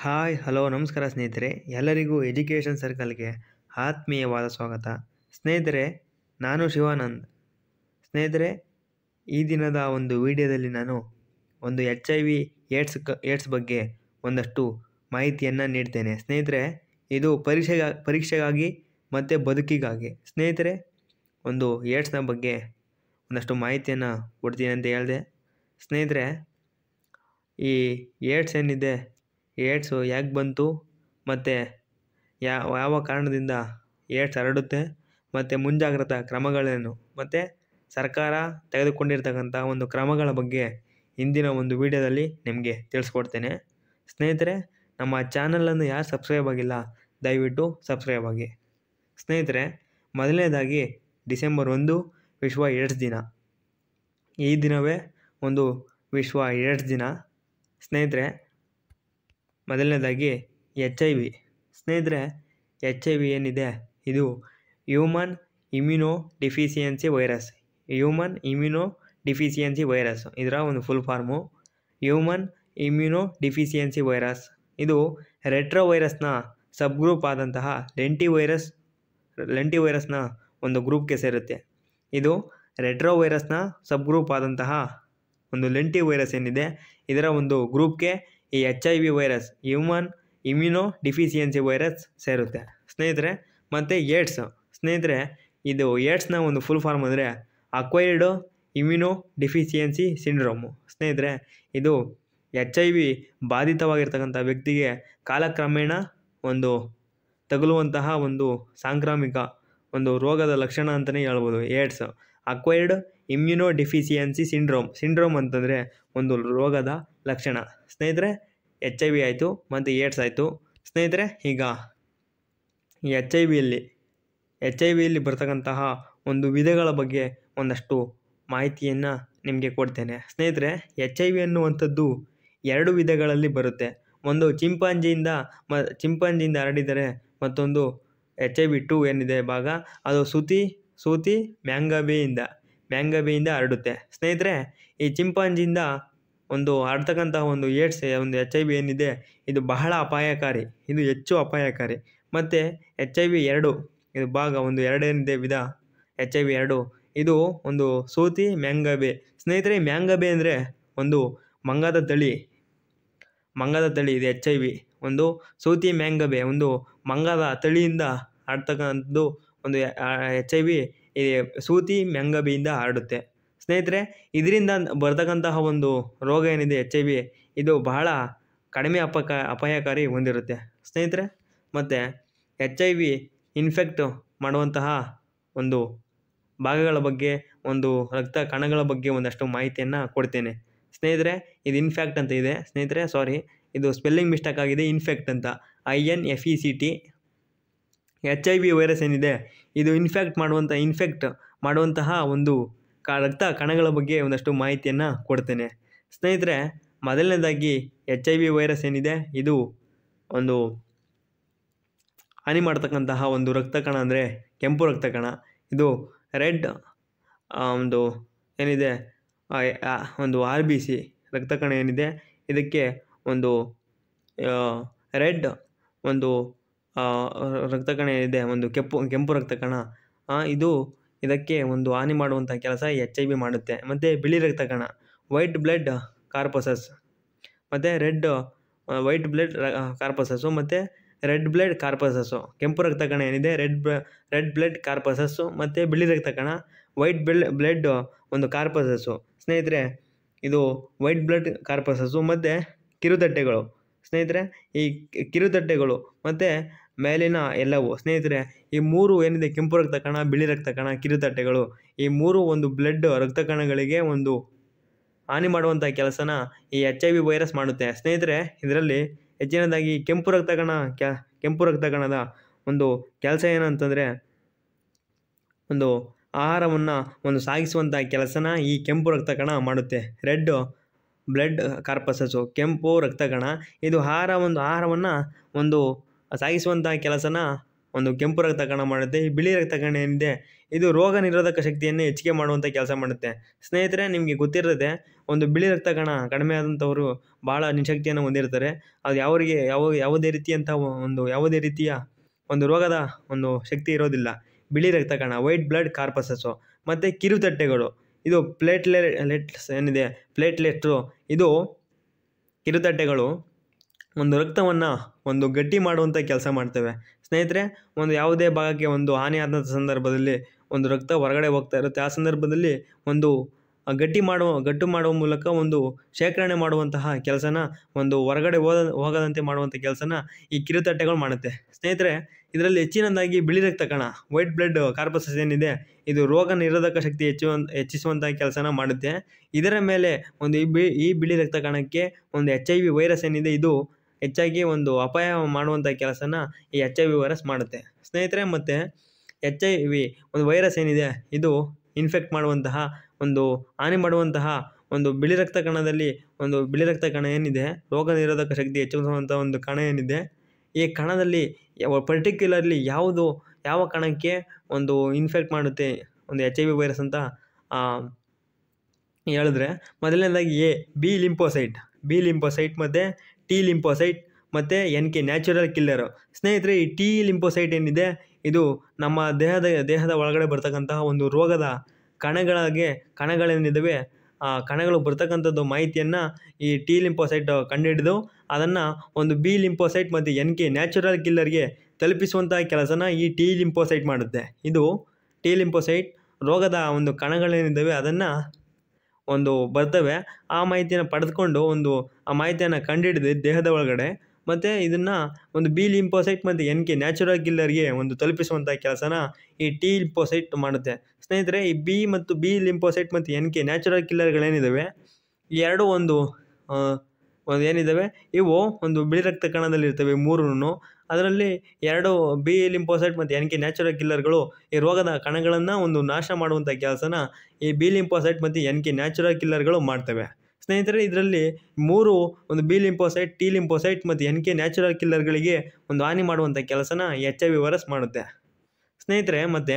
hi hello ನಮಸ್ಕಾರ ಸ್ನೇಹಿತರೆ ಎಲ್ಲರಿಗೂ ಎಜುಕೇಷನ್ ಸರ್ಕಲ್ಗೆ ಆತ್ಮೀಯವಾದ ಸ್ವಾಗತ ಸ್ನೇಹಿತರೆ ನಾನು ಶಿವಾನಂದ್ ಸ್ನೇಹಿತರೆ ಈ ದಿನದ ಒಂದು ವಿಡಿಯೋದಲ್ಲಿ ನಾನು ಒಂದು ಎಚ್ ಐ ವಿ ಏಡ್ಸ್ ಕ ಏಡ್ಸ್ ಬಗ್ಗೆ ಒಂದಷ್ಟು ಮಾಹಿತಿಯನ್ನು ನೀಡ್ತೇನೆ ಸ್ನೇಹಿತರೆ ಇದು ಪರೀಕ್ಷೆಗ ಪರೀಕ್ಷೆಗಾಗಿ ಮತ್ತು ಬದುಕಿಗಾಗಿ ಸ್ನೇಹಿತರೆ ಒಂದು ಏಡ್ಸ್ನ ಬಗ್ಗೆ ಒಂದಷ್ಟು ಮಾಹಿತಿಯನ್ನು ಕೊಡ್ತೀನಿ ಅಂತ ಹೇಳಿದೆ ಸ್ನೇಹಿತರೆ ಈ ಏಡ್ಸ್ ಏನಿದೆ ಏಡ್ಸು ಯಾಕೆ ಬಂತು ಮತ್ತು ಯಾವ ಯಾವ ಕಾರಣದಿಂದ ಏಡ್ಸ್ ಹರಡುತ್ತೆ ಮತ್ತು ಮುಂಜಾಗ್ರತಾ ಕ್ರಮಗಳೇನು ಮತ್ತು ಸರ್ಕಾರ ತೆಗೆದುಕೊಂಡಿರ್ತಕ್ಕಂಥ ಒಂದು ಕ್ರಮಗಳ ಬಗ್ಗೆ ಇಂದಿನ ಒಂದು ವಿಡಿಯೋದಲ್ಲಿ ನಿಮಗೆ ತಿಳಿಸ್ಕೊಡ್ತೇನೆ ಸ್ನೇಹಿತರೆ ನಮ್ಮ ಚಾನಲನ್ನು ಯಾರು ಸಬ್ಸ್ಕ್ರೈಬ್ ಆಗಿಲ್ಲ ದಯವಿಟ್ಟು ಸಬ್ಸ್ಕ್ರೈಬ್ ಆಗಿ ಸ್ನೇಹಿತರೆ ಮೊದಲನೇದಾಗಿ ಡಿಸೆಂಬರ್ ಒಂದು ವಿಶ್ವ ಏಡ್ಸ್ ದಿನ ಈ ದಿನವೇ ಒಂದು ವಿಶ್ವ ಏಡ್ಸ್ ದಿನ ಸ್ನೇಹಿತರೆ ಮೊದಲನೇದಾಗಿ ಎಚ್ ಐ ವಿ ಸ್ನೇಹಿತರೆ ಎಚ್ ಐ ವಿ ಏನಿದೆ ಇದು human immunodeficiency virus human immunodeficiency virus ಇದರ ಒಂದು full form human immunodeficiency virus ಇದು ರೆಟ್ರೋ ವೈರಸ್ನ ಸಬ್ ಗ್ರೂಪ್ ಆದಂತಹ ಲೆಂಟಿ ವೈರಸ್ ಲೆಂಟಿ ವೈರಸ್ನ ಒಂದು ಗ್ರೂಪ್ಗೆ ಸೇರುತ್ತೆ ಇದು ರೆಟ್ರೋ ವೈರಸ್ನ ಸಬ್ ಗ್ರೂಪ್ ಆದಂತಹ ಒಂದು ಲೆಂಟಿ ವೈರಸ್ ಏನಿದೆ ಇದರ ಒಂದು ಗ್ರೂಪ್ಗೆ ಈ H I V virus human immunodeficiency virus ಸೇರುತ್ತೆ ಸ್ನೇಹಿತರೆ ಮತ್ತು ಏಡ್ಸ್ ಸ್ನೇಹಿತರೆ ಇದು ಏಡ್ಸ್ನ ಒಂದು ಫುಲ್ ಫಾರ್ಮ್ ಅಂದರೆ ಅಕ್ವೈರ್ಡ್ ಇಮ್ಯುನೋ ಡಿಫಿಸಿಯನ್ಸಿ ಸಿಂಡ್ರೋಮು ಸ್ನೇಹಿತರೆ ಇದು ಎಚ್ ಐ ವಿ ಬಾಧಿತವಾಗಿರ್ತಕ್ಕಂಥ ವ್ಯಕ್ತಿಗೆ ಕಾಲಕ್ರಮೇಣ ಒಂದು ತಗುಲುವಂತಹ ಒಂದು ಸಾಂಕ್ರಾಮಿಕ ಒಂದು ರೋಗದ ಲಕ್ಷಣ ಅಂತಲೇ ಹೇಳ್ಬೋದು AIDS acquired immunodeficiency syndrome syndrome ಅಂತಂದರೆ ಒಂದು ರೋಗದ ಲಕ್ಷಣ ಸ್ನೇಹಿತರೆ ಎಚ್ ಐ ವಿ ಆಯಿತು ಮತ್ತು ಏಡ್ಸ್ ಆಯಿತು ಸ್ನೇಹಿತರೆ ಈಗ ಈ ಎಚ್ ಐ ವಿಯಲ್ಲಿ ಎಚ್ ಐ ವಿಯಲ್ಲಿ ಬರ್ತಕ್ಕಂತಹ ಒಂದು ವಿಧಗಳ ಬಗ್ಗೆ ಒಂದಷ್ಟು ಮಾಹಿತಿಯನ್ನು ನಿಮಗೆ ಕೊಡ್ತೇನೆ ಸ್ನೇಹಿತರೆ ಎಚ್ ಐ ವಿ ಅನ್ನುವಂಥದ್ದು ಎರಡು ವಿಧಗಳಲ್ಲಿ ಬರುತ್ತೆ ಒಂದು ಚಿಂಪಾಂಜಿಯಿಂದ ಮ ಚಿಂಪಾಂಜಿಯಿಂದ ಹರಡಿದರೆ ಮತ್ತೊಂದು ಎಚ್ ಐ ವಿ ಟು ಏನಿದೆ ಭಾಗ ಅದು ಸುತಿ ಸೂತಿ ಮ್ಯಾಂಗಬೆಯಿಂದ ಮ್ಯಾಂಗಬೆಯಿಂದ ಹರಡುತ್ತೆ ಸ್ನೇಹಿತರೆ ಈ ಚಿಂಪಾಂಜಿಯಿಂದ ಒಂದು ಹರಡ್ತಕ್ಕಂತಹ ಒಂದು ಏಡ್ಸ್ ಒಂದು ಎಚ್ ಐ ವಿ ಏನಿದೆ ಇದು ಬಹಳ ಅಪಾಯಕಾರಿ ಇದು ಹೆಚ್ಚು ಅಪಾಯಕಾರಿ ಮತ್ತು ಎಚ್ ಐ ವಿ ಎರಡು ಇದು ಭಾಗ ಒಂದು ಎರಡೇನಿದೆ ವಿಧ ಎಚ್ ಐ ವಿ ಎರಡು ಇದು ಒಂದು ಸೂತಿ ಮ್ಯಾಂಗಬೆ ಸ್ನೇಹಿತರೆ ಮ್ಯಾಂಗಬೆ ಅಂದರೆ ಒಂದು ಮಂಗದ ತಳಿ ಮಂಗದ ತಳಿ ಇದೆ ಎಚ್ ಐ ವಿ ಒಂದು ಸೂತಿ ಮ್ಯಾಂಗಬೆ ಒಂದು ಮಂಗದ ತಳಿಯಿಂದ ಹರಡ್ತಕ್ಕಂಥದ್ದು ಒಂದು ಎಚ್ ಐ ವಿ ಈ ಸೂತಿ ಮ್ಯಾಂಗಬೆಯಿಂದ ಹರಡುತ್ತೆ ಸ್ನೇಹಿತರೆ ಇದರಿಂದ ಬರ್ತಕ್ಕಂತಹ ಒಂದು ರೋಗ ಏನಿದೆ ಎಚ್ ಐ ವಿ ಇದು ಬಹಳ ಕಡಿಮೆ ಅಪಕ ಅಪಾಯಕಾರಿ ಹೊಂದಿರುತ್ತೆ ಸ್ನೇಹಿತರೆ ಮತ್ತು ಎಚ್ ಐ ವಿ ಇನ್ಫೆಕ್ಟ್ ಮಾಡುವಂತಹ ಒಂದು ಭಾಗಗಳ ಬಗ್ಗೆ ಒಂದು ರಕ್ತ ಕಣಗಳ ಬಗ್ಗೆ ಒಂದಷ್ಟು ಮಾಹಿತಿಯನ್ನು ಕೊಡ್ತೇನೆ ಸ್ನೇಹಿತರೆ ಇದು ಇನ್ಫ್ಯಾಕ್ಟ್ ಅಂತ ಇದೆ ಸ್ನೇಹಿತರೆ ಸಾರಿ ಇದು ಸ್ಪೆಲ್ಲಿಂಗ್ ಮಿಸ್ಟೇಕ್ ಆಗಿದೆ ಇನ್ಫೆಕ್ಟ್ ಅಂತ I N F E C T H I V virus ಏನಿದೆ ಇದು ಇನ್ಫೆಕ್ಟ್ ಮಾಡುವಂಥ ಇನ್ಫೆಕ್ಟ್ ಮಾಡುವಂತಹ ಒಂದು ಕ ರಕ್ತ ಕಣಗಳ ಬಗ್ಗೆ ಒಂದಷ್ಟು ಮಾಹಿತಿಯನ್ನು ಕೊಡ್ತೇನೆ ಸ್ನೇಹಿತರೆ ಮೊದಲನೇದಾಗಿ ಎಚ್ ಐ ವಿ ವೈರಸ್ ಏನಿದೆ ಇದು ಒಂದು ಹಾನಿ ಮಾಡ್ತಕ್ಕಂತಹ ಒಂದು ರಕ್ತ ಕಣ ಅಂದರೆ ಕೆಂಪು ರಕ್ತ ಕಣ ಇದು ರೆಡ್ ಒಂದು ಏನಿದೆ ಒಂದು ಆರ್ ಬಿ ಸಿ ರಕ್ತ ಕಣ ಏನಿದೆ ಇದಕ್ಕೆ ಒಂದು ರೆಡ್ ಒಂದು ರಕ್ತ ಕಣ ಏನಿದೆ ಒಂದು ಕೆಂಪು ಕೆಂಪು ರಕ್ತ ಕಣ ಇದು ಇದಕ್ಕೆ ಒಂದು ಹಾನಿ ಮಾಡುವಂಥ ಕೆಲಸ ಎಚ್ ಐ ವಿ ಮಾಡುತ್ತೆ ಮತ್ತು ಬಿಳಿ ರಕ್ತ ಕಣ ವೈಟ್ ಬ್ಲಡ್ ಕಾರ್ಪಸಸ್ ಮತ್ತು ರೆಡ್ ವೈಟ್ ಬ್ಲಡ್ ಕಾರ್ಪಸಸ್ಸು ಮತ್ತು ರೆಡ್ ಬ್ಲಡ್ ಕಾರ್ಪಸಸ್ಸು ಕೆಂಪು ರಕ್ತ ಕಣ ಏನಿದೆ ರೆಡ್ ಬ ರೆಡ್ ಬ್ಲಡ್ ಕಾರ್ಪಸಸ್ಸು ಮತ್ತು ಬಿಳಿ ರಕ್ತ ಕಣ ವೈಟ್ ಬ್ಲ ಬ್ಲಡ್ ಒಂದು ಕಾರ್ಪಸಸ್ಸು ಸ್ನೇಹಿತರೆ ಇದು ವೈಟ್ ಬ್ಲಡ್ ಕಾರ್ಪಸಸ್ಸು ಮತ್ತು ಕಿರುತಟ್ಟೆಗಳು ಸ್ನೇಹಿತರೆ ಈ ಕಿರುತಟ್ಟೆಗಳು ಮತ್ತು ಮೇಲಿನ ಎಲ್ಲವೂ ಸ್ನೇಹಿತರೆ ಈ ಮೂರು ಏನಿದೆ ಕೆಂಪು ರಕ್ತ ಕಣ ಬಿಳಿ ರಕ್ತ ಕಣ ಕಿರುತಟ್ಟೆಗಳು ಈ ಮೂರು ಒಂದು ಬ್ಲಡ್ ರಕ್ತ ಕಣಗಳಿಗೆ ಒಂದು ಹಾನಿ ಮಾಡುವಂಥ ಕೆಲಸನ ಈ ಎಚ್ ಐ ವಿ ವೈರಸ್ ಮಾಡುತ್ತೆ ಸ್ನೇಹಿತರೆ ಇದರಲ್ಲಿ ಹೆಚ್ಚಿನದಾಗಿ ಕೆಂಪು ರಕ್ತ ಕಣ ಕ್ಯಾ ಕೆಂಪು ರಕ್ತ ಕಣದ ಒಂದು ಕೆಲಸ ಏನಂತಂದರೆ ಒಂದು ಆಹಾರವನ್ನು ಒಂದು ಸಾಗಿಸುವಂಥ ಕೆಲಸನ ಈ ಕೆಂಪು ರಕ್ತ ಕಣ ಮಾಡುತ್ತೆ ರೆಡ್ ಬ್ಲಡ್ ಕಾರ್ಪಸಸ್ಸು ಕೆಂಪು ರಕ್ತ ಕಣ ಇದು ಆಹಾರ ಒಂದು ಆಹಾರವನ್ನು ಒಂದು ಸಾಗಿಸುವಂಥ ಕೆಲಸನ ಒಂದು ಕೆಂಪು ರಕ್ತ ಕಣ ಮಾಡುತ್ತೆ ಈ ಬಿಳಿ ರಕ್ತ ಕಣ ಏನಿದೆ ಇದು ರೋಗ ನಿರೋಧಕ ಶಕ್ತಿಯನ್ನು ಹೆಚ್ಚಿಗೆ ಮಾಡುವಂಥ ಕೆಲಸ ಮಾಡುತ್ತೆ ಸ್ನೇಹಿತರೆ ನಿಮಗೆ ಗೊತ್ತಿರ್ತದೆ ಒಂದು ಬಿಳಿ ರಕ್ತ ಕಣ ಕಡಿಮೆ ಆದಂಥವರು ಭಾಳ ನಿಶಕ್ತಿಯನ್ನು ಹೊಂದಿರ್ತಾರೆ ಅದು ಯಾವರಿಗೆ ಯಾವ ಯಾವುದೇ ರೀತಿಯಂಥ ಒಂದು ಯಾವುದೇ ರೀತಿಯ ಒಂದು ರೋಗದ ಒಂದು ಶಕ್ತಿ ಇರೋದಿಲ್ಲ ಬಿಳಿ ರಕ್ತ ಕಣ ವೈಟ್ ಬ್ಲಡ್ ಕಾರ್ಪಸಸ್ಸು ಮತ್ತು ಕಿರುತಟ್ಟೆಗಳು ಇದು ಪ್ಲೇಟ್ಲೆ ಲೆಟ್ಸ್ ಏನಿದೆ ಪ್ಲೇಟ್ಲೆಟ್ಸು ಇದು ಕಿರುತಟ್ಟೆಗಳು ಒಂದು ರಕ್ತವನ್ನು ಒಂದು ಗಟ್ಟಿ ಮಾಡುವಂಥ ಕೆಲಸ ಮಾಡ್ತವೆ ಸ್ನೇಹಿತರೆ ಒಂದು ಯಾವುದೇ ಭಾಗಕ್ಕೆ ಒಂದು ಹಾನಿಯಾದಂಥ ಸಂದರ್ಭದಲ್ಲಿ ಒಂದು ರಕ್ತ ಹೊರಗಡೆ ಹೋಗ್ತಾ ಇರುತ್ತೆ ಆ ಸಂದರ್ಭದಲ್ಲಿ ಒಂದು ಆ ಗಟ್ಟಿ ಮಾಡುವ ಗಟ್ಟು ಮಾಡುವ ಮೂಲಕ ಒಂದು ಶೇಖರಣೆ ಮಾಡುವಂತಹ ಕೆಲಸನ ಒಂದು ಹೊರಗಡೆ ಹೋದ ಹೋಗದಂತೆ ಮಾಡುವಂಥ ಕೆಲಸನ ಈ ಕಿರುತಟ್ಟೆಗಳು ಮಾಡುತ್ತೆ ಸ್ನೇಹಿತರೆ ಇದರಲ್ಲಿ ಹೆಚ್ಚಿನದಾಗಿ ಬಿಳಿ ರಕ್ತ ಕಣ ವೈಟ್ ಬ್ಲಡ್ ಕಾರ್ಪಸಸ್ ಏನಿದೆ ಇದು ರೋಗ ನಿರೋಧಕ ಶಕ್ತಿ ಹೆಚ್ಚುವಂತ ಹೆಚ್ಚಿಸುವಂಥ ಕೆಲಸನ ಮಾಡುತ್ತೆ ಇದರ ಮೇಲೆ ಒಂದು ಈ ಬಿ ಈ ಬಿಳಿ ರಕ್ತ ಕಣಕ್ಕೆ ಒಂದು ಎಚ್ ಐ ವಿ ವೈರಸ್ ಏನಿದೆ ಇದು ಹೆಚ್ಚಾಗಿ ಒಂದು ಅಪಾಯ ಮಾಡುವಂಥ ಕೆಲಸನ ಈ ಎಚ್ ಐ ವಿ ವೈರಸ್ ಮಾಡುತ್ತೆ ಸ್ನೇಹಿತರೆ ಮತ್ತು ಎಚ್ ಐ ವಿ ಒಂದು ವೈರಸ್ ಏನಿದೆ ಇದು ಇನ್ಫೆಕ್ಟ್ ಮಾಡುವಂತಹ ಒಂದು ಹಾನಿ ಮಾಡುವಂತಹ ಒಂದು ಬಿಳಿ ರಕ್ತ ಕಣದಲ್ಲಿ ಒಂದು ಬಿಳಿ ರಕ್ತ ಕಣ ಏನಿದೆ ರೋಗ ನಿರೋಧಕ ಶಕ್ತಿ ಹೆಚ್ಚಿಸುವಂಥ ಒಂದು ಕಣ ಏನಿದೆ ಈ ಕಣದಲ್ಲಿ ಪರ್ಟಿಕ್ಯುಲರ್ಲಿ ಯಾವುದು ಯಾವ ಕಣಕ್ಕೆ ಒಂದು ಇನ್ಫೆಕ್ಟ್ ಮಾಡುತ್ತೆ ಒಂದು ಎಚ್ ಐ ವಿ ವೈರಸ್ ಅಂತ ಆ, ಹೇಳಿದ್ರೆ ಮೊದಲನೇದಾಗಿ a B lymphocyte B lymphocyte ಮತ್ತು ಟಿ ಲಿಂಪೋಸೈಟ್ ಮತ್ತು ಎನ್ ಕೆ ನ್ಯಾಚುರಲ್ ಕಿಲ್ಲರು ಸ್ನೇಹಿತರೆ ಈ ಟಿ ಲಿಂಪೋಸೈಟ್ ಏನಿದೆ ಇದು ನಮ್ಮ ದೇಹದ ದೇಹದ ಒಳಗಡೆ ಬರ್ತಕ್ಕಂತಹ ಒಂದು ರೋಗದ ಕಣಗಳಿಗೆ ಕಣಗಳೇನಿದ್ದಾವೆ ಆ ಕಣಗಳು ಬರ್ತಕ್ಕಂಥದ್ದು ಮಾಹಿತಿಯನ್ನು ಈ ಟಿ ಲಿಂಪೋಸೈಟ್ ಕಂಡುಹಿಡಿದು ಅದನ್ನು ಒಂದು ಬಿ ಲಿಂಪೋಸೈಟ್ ಮತ್ತು ಎನ್ ಕೆ ನ್ಯಾಚುರಲ್ ಕಿಲ್ಲರ್ಗೆ ತಲುಪಿಸುವಂತಹ ಕೆಲಸನ ಈ ಟಿ ಲಿಂಪೋಸೈಟ್ ಮಾಡುತ್ತೆ ಇದು ಟಿ ಲಿಂಪೋಸೈಟ್ ರೋಗದ ಒಂದು ಕಣಗಳೇನಿದ್ದಾವೆ ಅದನ್ನು ಒಂದು ಬರ್ತವೆ ಆ ಮಾಹಿತಿನ ಪಡೆದುಕೊಂಡು ಒಂದು ಆ ಮಾಹಿತಿಯನ್ನು ಕಂಡುಹಿಡಿದು ದೇಹದ ಒಳಗಡೆ ಮತ್ತು ಇದನ್ನು ಒಂದು ಬಿ ಲಿಂಪೋಸೈಟ್ ಮತ್ತು ಎನ್ ಕೆ ನ್ಯಾಚುರಲ್ ಕಿಲ್ಲರ್ಗೆ ಒಂದು ತಲುಪಿಸುವಂಥ ಕೆಲಸನ ಈ ಟಿ ಲಿಂಪೋಸೈಟ್ ಮಾಡುತ್ತೆ ಸ್ನೇಹಿತರೆ ಈ ಬಿ ಮತ್ತು ಬಿ ಲಿಂಪೋಸೈಟ್ ಮತ್ತು ಎನ್ ಕೆ ನ್ಯಾಚುರಲ್ ಕಿಲ್ಲರ್ಗಳೇನಿದ್ದಾವೆ ಈ ಎರಡು ಒಂದು ಆ, ಒಂದು ಏನಿದ್ದಾವೆ ಇವು ಒಂದು ಬಿಳಿ ರಕ್ತ ಕಣದಲ್ಲಿ ಇರ್ತವೆ ಮೂರೂ ಅದರಲ್ಲಿ ಎರಡು ಬಿ ಲಿಂಪೋಸೈಟ್ ಮತ್ತು ಎನ್ ಕೆ ನ್ಯಾಚುರಲ್ ಕಿಲ್ಲರ್ಗಳು ಈ ರೋಗದ ಕಣಗಳನ್ನು ಒಂದು ನಾಶ ಮಾಡುವಂಥ ಕೆಲಸನ ಈ ಬಿ ಲಿಂಪೋಸೈಟ್ ಮತ್ತು ಎನ್ ಕೆ ನ್ಯಾಚುರಲ್ ಕಿಲ್ಲರ್ಗಳು ಮಾಡ್ತವೆ ಸ್ನೇಹಿತರೆ ಇದರಲ್ಲಿ ಮೂರು ಒಂದು ಬಿ ಲಿಂಪೋಸೈಟ್ ಟಿ ಲಿಂಪೋಸೈಟ್ ಮತ್ತು ಎನ್ ಕೆ ನ್ಯಾಚುರಲ್ ಕಿಲ್ಲರ್ಗಳಿಗೆ ಒಂದು ಹಾನಿ ಮಾಡುವಂಥ ಕೆಲಸನ ಎಚ್ ಐ ವಿ ವೈರಸ್ ಮಾಡುತ್ತೆ ಸ್ನೇಹಿತರೆ ಮತ್ತು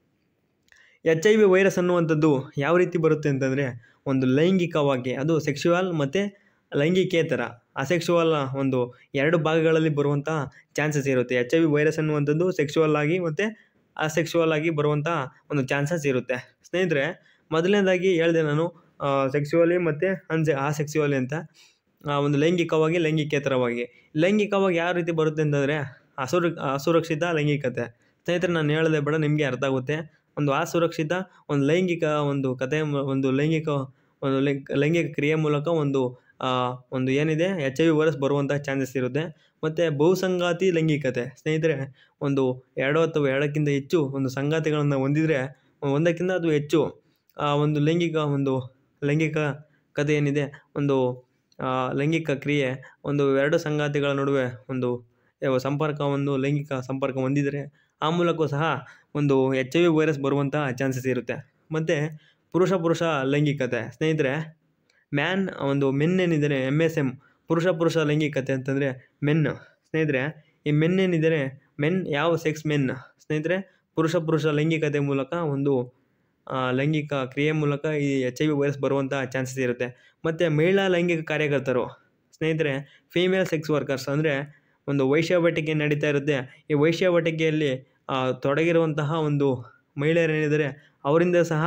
ಎಚ್ ಐ ವಿ ವೈರಸ್ ಅನ್ನುವಂಥದ್ದು ಯಾವ ರೀತಿ ಬರುತ್ತೆ ಅಂತಂದರೆ ಒಂದು ಲೈಂಗಿಕವಾಗಿ ಅದು ಸೆಕ್ಷುವಲ್ ಮತ್ತು ಲೈಂಗಿಕೇತರ ಅಸೆಕ್ಷುವಲ್ ಒಂದು ಎರಡು ಭಾಗಗಳಲ್ಲಿ ಬರುವಂಥ ಚಾನ್ಸಸ್ ಇರುತ್ತೆ ಎಚ್ ಐ ವಿ ವೈರಸ್ ಅನ್ನುವಂಥದ್ದು ಸೆಕ್ಷುವಲ್ ಆಗಿ ಮತ್ತು ಅಸೆಕ್ಷುವಲ್ ಆಗಿ ಬರುವಂಥ ಒಂದು ಚಾನ್ಸಸ್ ಇರುತ್ತೆ ಸ್ನೇಹಿತರೆ ಮೊದಲನೇದಾಗಿ ಹೇಳಿದೆ ನಾನು ಸೆಕ್ಸುವಲಿ ಮತ್ತು ಅನ್ಸೆ ಆಸೆಕ್ಸುವಲಿ ಅಂತ ಆ, ಒಂದು ಲೈಂಗಿಕವಾಗಿ ಲೈಂಗಿಕೇತರವಾಗಿ ಲೈಂಗಿಕವಾಗಿ ಯಾವ ರೀತಿ ಬರುತ್ತೆ ಅಂತಂದರೆ ಅಸುರ ಅಸುರಕ್ಷಿತ ಲೈಂಗಿಕತೆ ಸ್ನೇಹಿತರೆ ನಾನು ಹೇಳದೆ ಬೇಡ ನಿಮಗೆ ಅರ್ಥ ಆಗುತ್ತೆ ಒಂದು ಅಸುರಕ್ಷಿತ ಒಂದು ಲೈಂಗಿಕ ಒಂದು ಕತೆ ಮು- ಒಂದು ಲೈಂಗಿಕ ಒಂದು ಲೈಂಗ್- ಲೈಂಗಿಕ ಕ್ರಿಯೆ ಮೂಲಕ ಒಂದು ಆ, ಒಂದು ಏನಿದೆ ಎಚ್ ಐ ವಿ ವೈರಸ್ ಬರುವಂಥ ಚಾನ್ಸಸ್ ಇರುತ್ತೆ ಮತ್ತು ಬಹುಸಂಗಾತಿ ಲೈಂಗಿಕತೆ ಸ್ನೇಹಿತರೆ ಒಂದು ಎರಡು ಅಥವಾ ಎರಡಕ್ಕಿಂತ ಹೆಚ್ಚು ಒಂದು ಸಂಗಾತಿಗಳನ್ನು ಹೊಂದಿದರೆ ಒಂದಕ್ಕಿಂತ ಅದು ಹೆಚ್ಚು ಆ ಒಂದು ಲೈಂಗಿಕ ಒಂದು ಲೈಂಗಿಕ ಕಥೆ ಏನಿದೆ ಒಂದು ಆ, ಲೈಂಗಿಕ ಕ್ರಿಯೆ ಒಂದು ಎರಡು ಸಂಗಾತಿಗಳ ನಡುವೆ ಒಂದು ಯಾವ ಸಂಪರ್ಕ ಒಂದು ಲೈಂಗಿಕ ಸಂಪರ್ಕ ಹೊಂದಿದರೆ ಆ ಮೂಲಕವೂ ಸಹ ಒಂದು ಎಚ್ ಐ ವಿ ವೈರಸ್ ಬರುವಂಥ ಚಾನ್ಸಸ್ ಇರುತ್ತೆ ಮತ್ತು ಪುರುಷ ಪುರುಷ ಲೈಂಗಿಕತೆ ಸ್ನೇಹಿತರೆ ಮ್ಯಾನ್ ಒಂದು ಮೆನ್ ಏನಿದ್ದಾರೆ ಎಮ್ ಎಸ್ ಎಮ್ ಪುರುಷ ಪುರುಷ ಲೈಂಗಿಕತೆ ಅಂತಂದರೆ ಮೆನ್ ಸ್ನೇಹಿತರೆ ಈ ಮೆನ್ ಏನಿದ್ದಾರೆ ಮೆನ್ ಯಾವ ಸೆಕ್ಸ್ ಮೆನ್ ಸ್ನೇಹಿತರೆ ಪುರುಷ ಪುರುಷ ಲೈಂಗಿಕತೆ ಮೂಲಕ ಒಂದು ಆ, ಲೈಂಗಿಕ ಕ್ರಿಯೆ ಮೂಲಕ ಈ ಎಚ್ ಐ ವಿ ವೈರಸ್ ಬರುವಂಥ ಚಾನ್ಸಸ್ ಇರುತ್ತೆ ಮತ್ತು ಮಹಿಳಾ ಲೈಂಗಿಕ ಕಾರ್ಯಕರ್ತರು ಸ್ನೇಹಿತರೆ ಫೀಮೇಲ್ ಸೆಕ್ಸ್ ವರ್ಕರ್ಸ್ ಅಂದರೆ ಒಂದು ವೈಶ್ಯಾವಟಿಕೆ ನಡೀತಾ ಇರುತ್ತೆ ಈ ವೈಶ್ಯಾವಟಿಕೆಯಲ್ಲಿ ಆ, ತೊಡಗಿರುವಂತಹ ಒಂದು ಮಹಿಳೆಯರೇನಿದ್ದಾರೆ ಅವರಿಂದ ಸಹ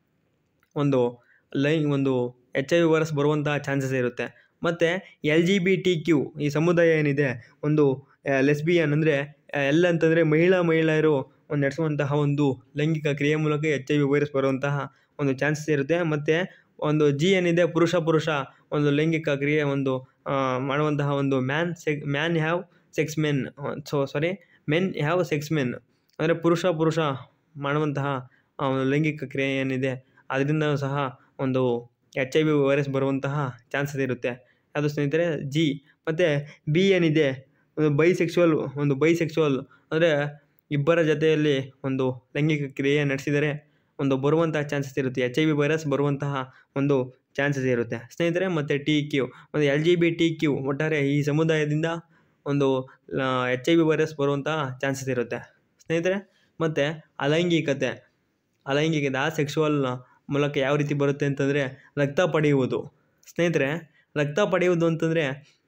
ಒಂದು ಲೈ ಒಂದು ಎಚ್ ಐ ವಿ ವೈರಸ್ ಬರುವಂತಹ ಚಾನ್ಸಸ್ ಇರುತ್ತೆ ಮತ್ತು L G B T Q ಈ ಸಮುದಾಯ ಏನಿದೆ ಒಂದು ಲೆಸ್ಬಿಯನ್ ಅಂದರೆ ಎಲ್ ಅಂತಂದರೆ ಮಹಿಳಾ ಮಹಿಳೆಯರು ಒಂದು ನಡೆಸುವಂತಹ ಒಂದು ಲೈಂಗಿಕ ಕ್ರಿಯೆ ಮೂಲಕ ಎಚ್ ಐ ವಿ ವೈರಸ್ ಬರುವಂತಹ ಒಂದು ಚಾನ್ಸಸ್ ಇರುತ್ತೆ ಮತ್ತು ಒಂದು ಜಿ ಏನಿದೆ ಪುರುಷ ಪುರುಷ ಒಂದು ಲೈಂಗಿಕ ಕ್ರಿಯೆ ಒಂದು ಆ, ಮಾಡುವಂತಹ ಒಂದು man sex man have sex men so sorry men have sex men ಅಂದರೆ ಪುರುಷ ಪುರುಷ ಮಾಡುವಂತಹ ಆ ಒಂದು ಲೈಂಗಿಕ ಕ್ರಿಯೆ ಏನಿದೆ ಅದರಿಂದ ಸಹ ಒಂದು ಎಚ್ ಐ ವಿ ವೈರಸ್ ಬರುವಂತಹ ಚಾನ್ಸಸ್ ಇರುತ್ತೆ ಅದು ಸ್ನೇಹಿತರೆ ಜಿ ಮತ್ತು ಬಿ ಏನಿದೆ ಒಂದು ಬೈ ಸೆಕ್ಸುವಲ್ ಒಂದು ಬೈ ಸೆಕ್ಸುವಲ್ ಅಂದರೆ ಇಬ್ಬರ ಜೊತೆಯಲ್ಲಿ ಒಂದು ಲೈಂಗಿಕ ಕ್ರಿಯೆ ನಡೆಸಿದರೆ ಒಂದು ಬರುವಂತಹ ಚಾನ್ಸಸ್ ಇರುತ್ತೆ ಎಚ್ ಐ ವಿ ವೈರಸ್ ಬರುವಂತಹ ಒಂದು ಚಾನ್ಸಸ್ ಇರುತ್ತೆ ಸ್ನೇಹಿತರೆ ಮತ್ತು ಟಿ ಕ್ಯೂ ಮತ್ತು L G B T Q ಒಟ್ಟಾರೆ ಈ ಸಮುದಾಯದಿಂದ ಒಂದು ಎಚ್ ಐ ವಿ ವೈರಸ್ ಬರುವಂತಹ ಚಾನ್ಸಸ್ ಇರುತ್ತೆ ಸ್ನೇಹಿತರೆ ಮತ್ತು ಅಲೈಂಗಿಕತೆ ಅಲೈಂಗಿಕತೆ ಆ ಸೆಕ್ಸುವಲ್ ಮೂಲಕ ಯಾವ ರೀತಿ ಬರುತ್ತೆ ಅಂತಂದರೆ ರಕ್ತ ಪಡೆಯುವುದು ಸ್ನೇಹಿತರೆ ರಕ್ತ ಪಡೆಯುವುದು ಅಂತಂದರೆ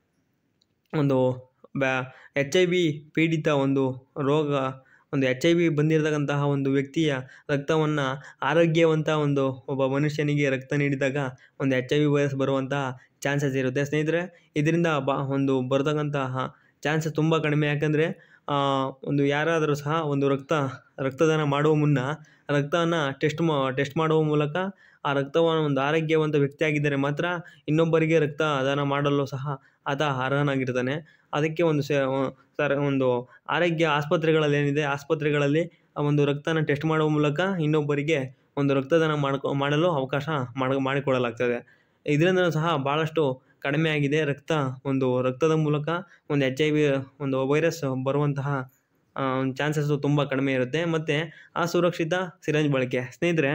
ಒಂದು ಬ್ಯಾ ಎಚ್ ಐ ವಿ ಪೀಡಿತ ಒಂದು ರೋಗ ಒಂದು ಎಚ್ ಐ ವಿ ಬಂದಿರತಕ್ಕಂತಹ ಒಂದು ವ್ಯಕ್ತಿಯ ರಕ್ತವನ್ನು ಆರೋಗ್ಯವಂತ ಒಂದು ಒಬ್ಬ ಮನುಷ್ಯನಿಗೆ ರಕ್ತ ನೀಡಿದಾಗ ಒಂದು ಎಚ್ ಐ ವಿ ವೈರಸ್ ಬರುವಂತಹ ಚಾನ್ಸಸ್ ಇರುತ್ತೆ ಸ್ನೇಹಿತರೆ ಇದರಿಂದ ಬಾ ಒಂದು ಬರ್ತಕ್ಕಂತಹ ಚಾನ್ಸಸ್ ತುಂಬ ಕಡಿಮೆ ಯಾಕಂದರೆ ಒಂದು ಯಾರಾದರೂ ಸಹ ಒಂದು ರಕ್ತ ರಕ್ತದಾನ ಮಾಡುವ ಮುನ್ನ ರಕ್ತವನ್ನು ಟೆಸ್ಟ್ ಮಾ ಟೆಸ್ಟ್ ಮಾಡುವ ಮೂಲಕ ಆ ರಕ್ತವನ್ನು ಒಂದು ಆರೋಗ್ಯವಂತ ವ್ಯಕ್ತಿಯಾಗಿದ್ದರೆ ಮಾತ್ರ ಇನ್ನೊಬ್ಬರಿಗೆ ರಕ್ತದಾನ ಮಾಡಲು ಸಹ ಆತ ಅರ್ಹನಾಗಿರ್ತಾನೆ ಅದಕ್ಕೆ ಒಂದು ಸರ್ ಒಂದು ಆರೋಗ್ಯ ಆಸ್ಪತ್ರೆಗಳಲ್ಲಿ ಏನಿದೆ ಆಸ್ಪತ್ರೆಗಳಲ್ಲಿ ಆ ಒಂದು ರಕ್ತನ ಟೆಸ್ಟ್ ಮಾಡುವ ಮೂಲಕ ಇನ್ನೊಬ್ಬರಿಗೆ ಒಂದು ರಕ್ತದಾನ ಮಾಡ್ಕೊ ಮಾಡಲು ಅವಕಾಶ ಮಾಡಿ ಮಾಡಿಕೊಡಲಾಗ್ತದೆ ಇದರಿಂದ ಸಹ ಭಾಳಷ್ಟು ಕಡಿಮೆ ಆಗಿದೆ ರಕ್ತ ಒಂದು ರಕ್ತದ ಮೂಲಕ ಒಂದು ಎಚ್ ಐ ವಿ ಒಂದು ವೈರಸ್ ಬರುವಂತಹ ಒಂದು ಚಾನ್ಸಸ್ಸು ತುಂಬ ಕಡಿಮೆ ಇರುತ್ತೆ ಮತ್ತು ಅಸುರಕ್ಷಿತ ಸಿರಂಜ್ ಬಳಕೆ ಸ್ನೇಹಿತರೆ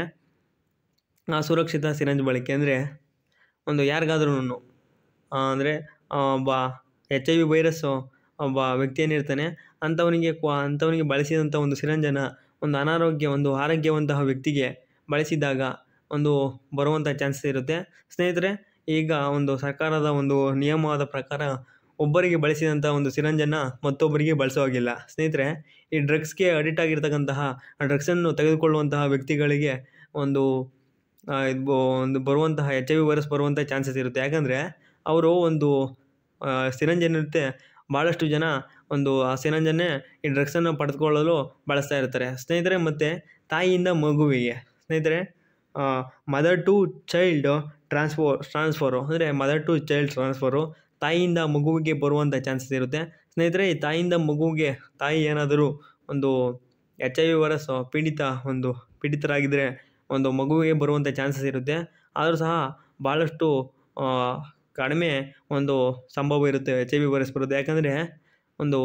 ಅಸುರಕ್ಷಿತ ಸಿರಂಜ್ ಬಳಕೆ ಅಂದರೆ ಒಂದು ಯಾರಿಗಾದ್ರೂ ಅಂದರೆ ಒಬ್ಬ ಎಚ್ ಐ ವಿ ವೈರಸ್ಸು ಒಬ್ಬ ವ್ಯಕ್ತಿ ಏನಿರ್ತಾನೆ ಅಂಥವನಿಗೆ ಕ್ವ ಅಂಥವನಿಗೆ ಬಳಸಿದಂಥ ಒಂದು ಸಿರಂಜನ್ನು ಒಂದು ಅನಾರೋಗ್ಯ ಒಂದು ಆರೋಗ್ಯವಂತಹ ವ್ಯಕ್ತಿಗೆ ಬಳಸಿದಾಗ ಒಂದು ಬರುವಂಥ ಚಾನ್ಸಸ್ ಇರುತ್ತೆ ಸ್ನೇಹಿತರೆ ಈಗ ಒಂದು ಸರ್ಕಾರದ ಒಂದು ನಿಯಮವಾದ ಪ್ರಕಾರ ಒಬ್ಬರಿಗೆ ಬಳಸಿದಂಥ ಒಂದು ಸಿರಂಜನ್ನು ಮತ್ತೊಬ್ಬರಿಗೆ ಬಳಸೋ ಹಾಗಿಲ್ಲ ಸ್ನೇಹಿತರೆ ಈ ಡ್ರಗ್ಸ್ಗೆ ಅಡಿಕ್ಟ್ ಆಗಿರ್ತಕ್ಕಂತಹ ಆ ಡ್ರಗ್ಸನ್ನು ತೆಗೆದುಕೊಳ್ಳುವಂತಹ ವ್ಯಕ್ತಿಗಳಿಗೆ ಒಂದು ಇದು ಒಂದು ಬರುವಂತಹ ಎಚ್ ಐ ವಿ ವೈರಸ್ ಬರುವಂಥ ಚಾನ್ಸಸ್ ಇರುತ್ತೆ ಯಾಕಂದರೆ ಅವರು ಒಂದು ಸಿರಂಜ್ ಏನಿರುತ್ತೆ ಭಾಳಷ್ಟು ಜನ ಒಂದು ಆ ಸಿರಂಜನ್ನೇ ಈ ಡ್ರಗ್ಸನ್ನು ಪಡೆದುಕೊಳ್ಳಲು ಬಳಸ್ತಾ ಇರ್ತಾರೆ ಸ್ನೇಹಿತರೆ ಮತ್ತು ತಾಯಿಯಿಂದ ಮಗುವಿಗೆ ಸ್ನೇಹಿತರೆ mother to child transfer transfer ಅಂದರೆ ಮದರ್ ಟು ಚೈಲ್ಡ್ ಟ್ರಾನ್ಸ್ಫರು ತಾಯಿಯಿಂದ ಮಗುವಿಗೆ ಬರುವಂಥ ಚಾನ್ಸಸ್ ಇರುತ್ತೆ ಸ್ನೇಹಿತರೆ ಈ ತಾಯಿಯಿಂದ ಮಗುವಿಗೆ ತಾಯಿ ಏನಾದರೂ ಒಂದು ಎಚ್ ಐ ವಿ ವೈರಸ್ ಪೀಡಿತ ಒಂದು ಪೀಡಿತರಾಗಿದ್ದರೆ ಒಂದು ಮಗುವಿಗೆ ಬರುವಂಥ ಚಾನ್ಸಸ್ ಇರುತ್ತೆ ಆದರೂ ಸಹ ಭಾಳಷ್ಟು ಕಡಿಮೆ ಒಂದು ಸಂಭವ ಇರುತ್ತೆ ಎಚ್ ಐ ವಿ ವೈರಸ್ ಬರೋದು ಯಾಕಂದರೆ ಒಂದು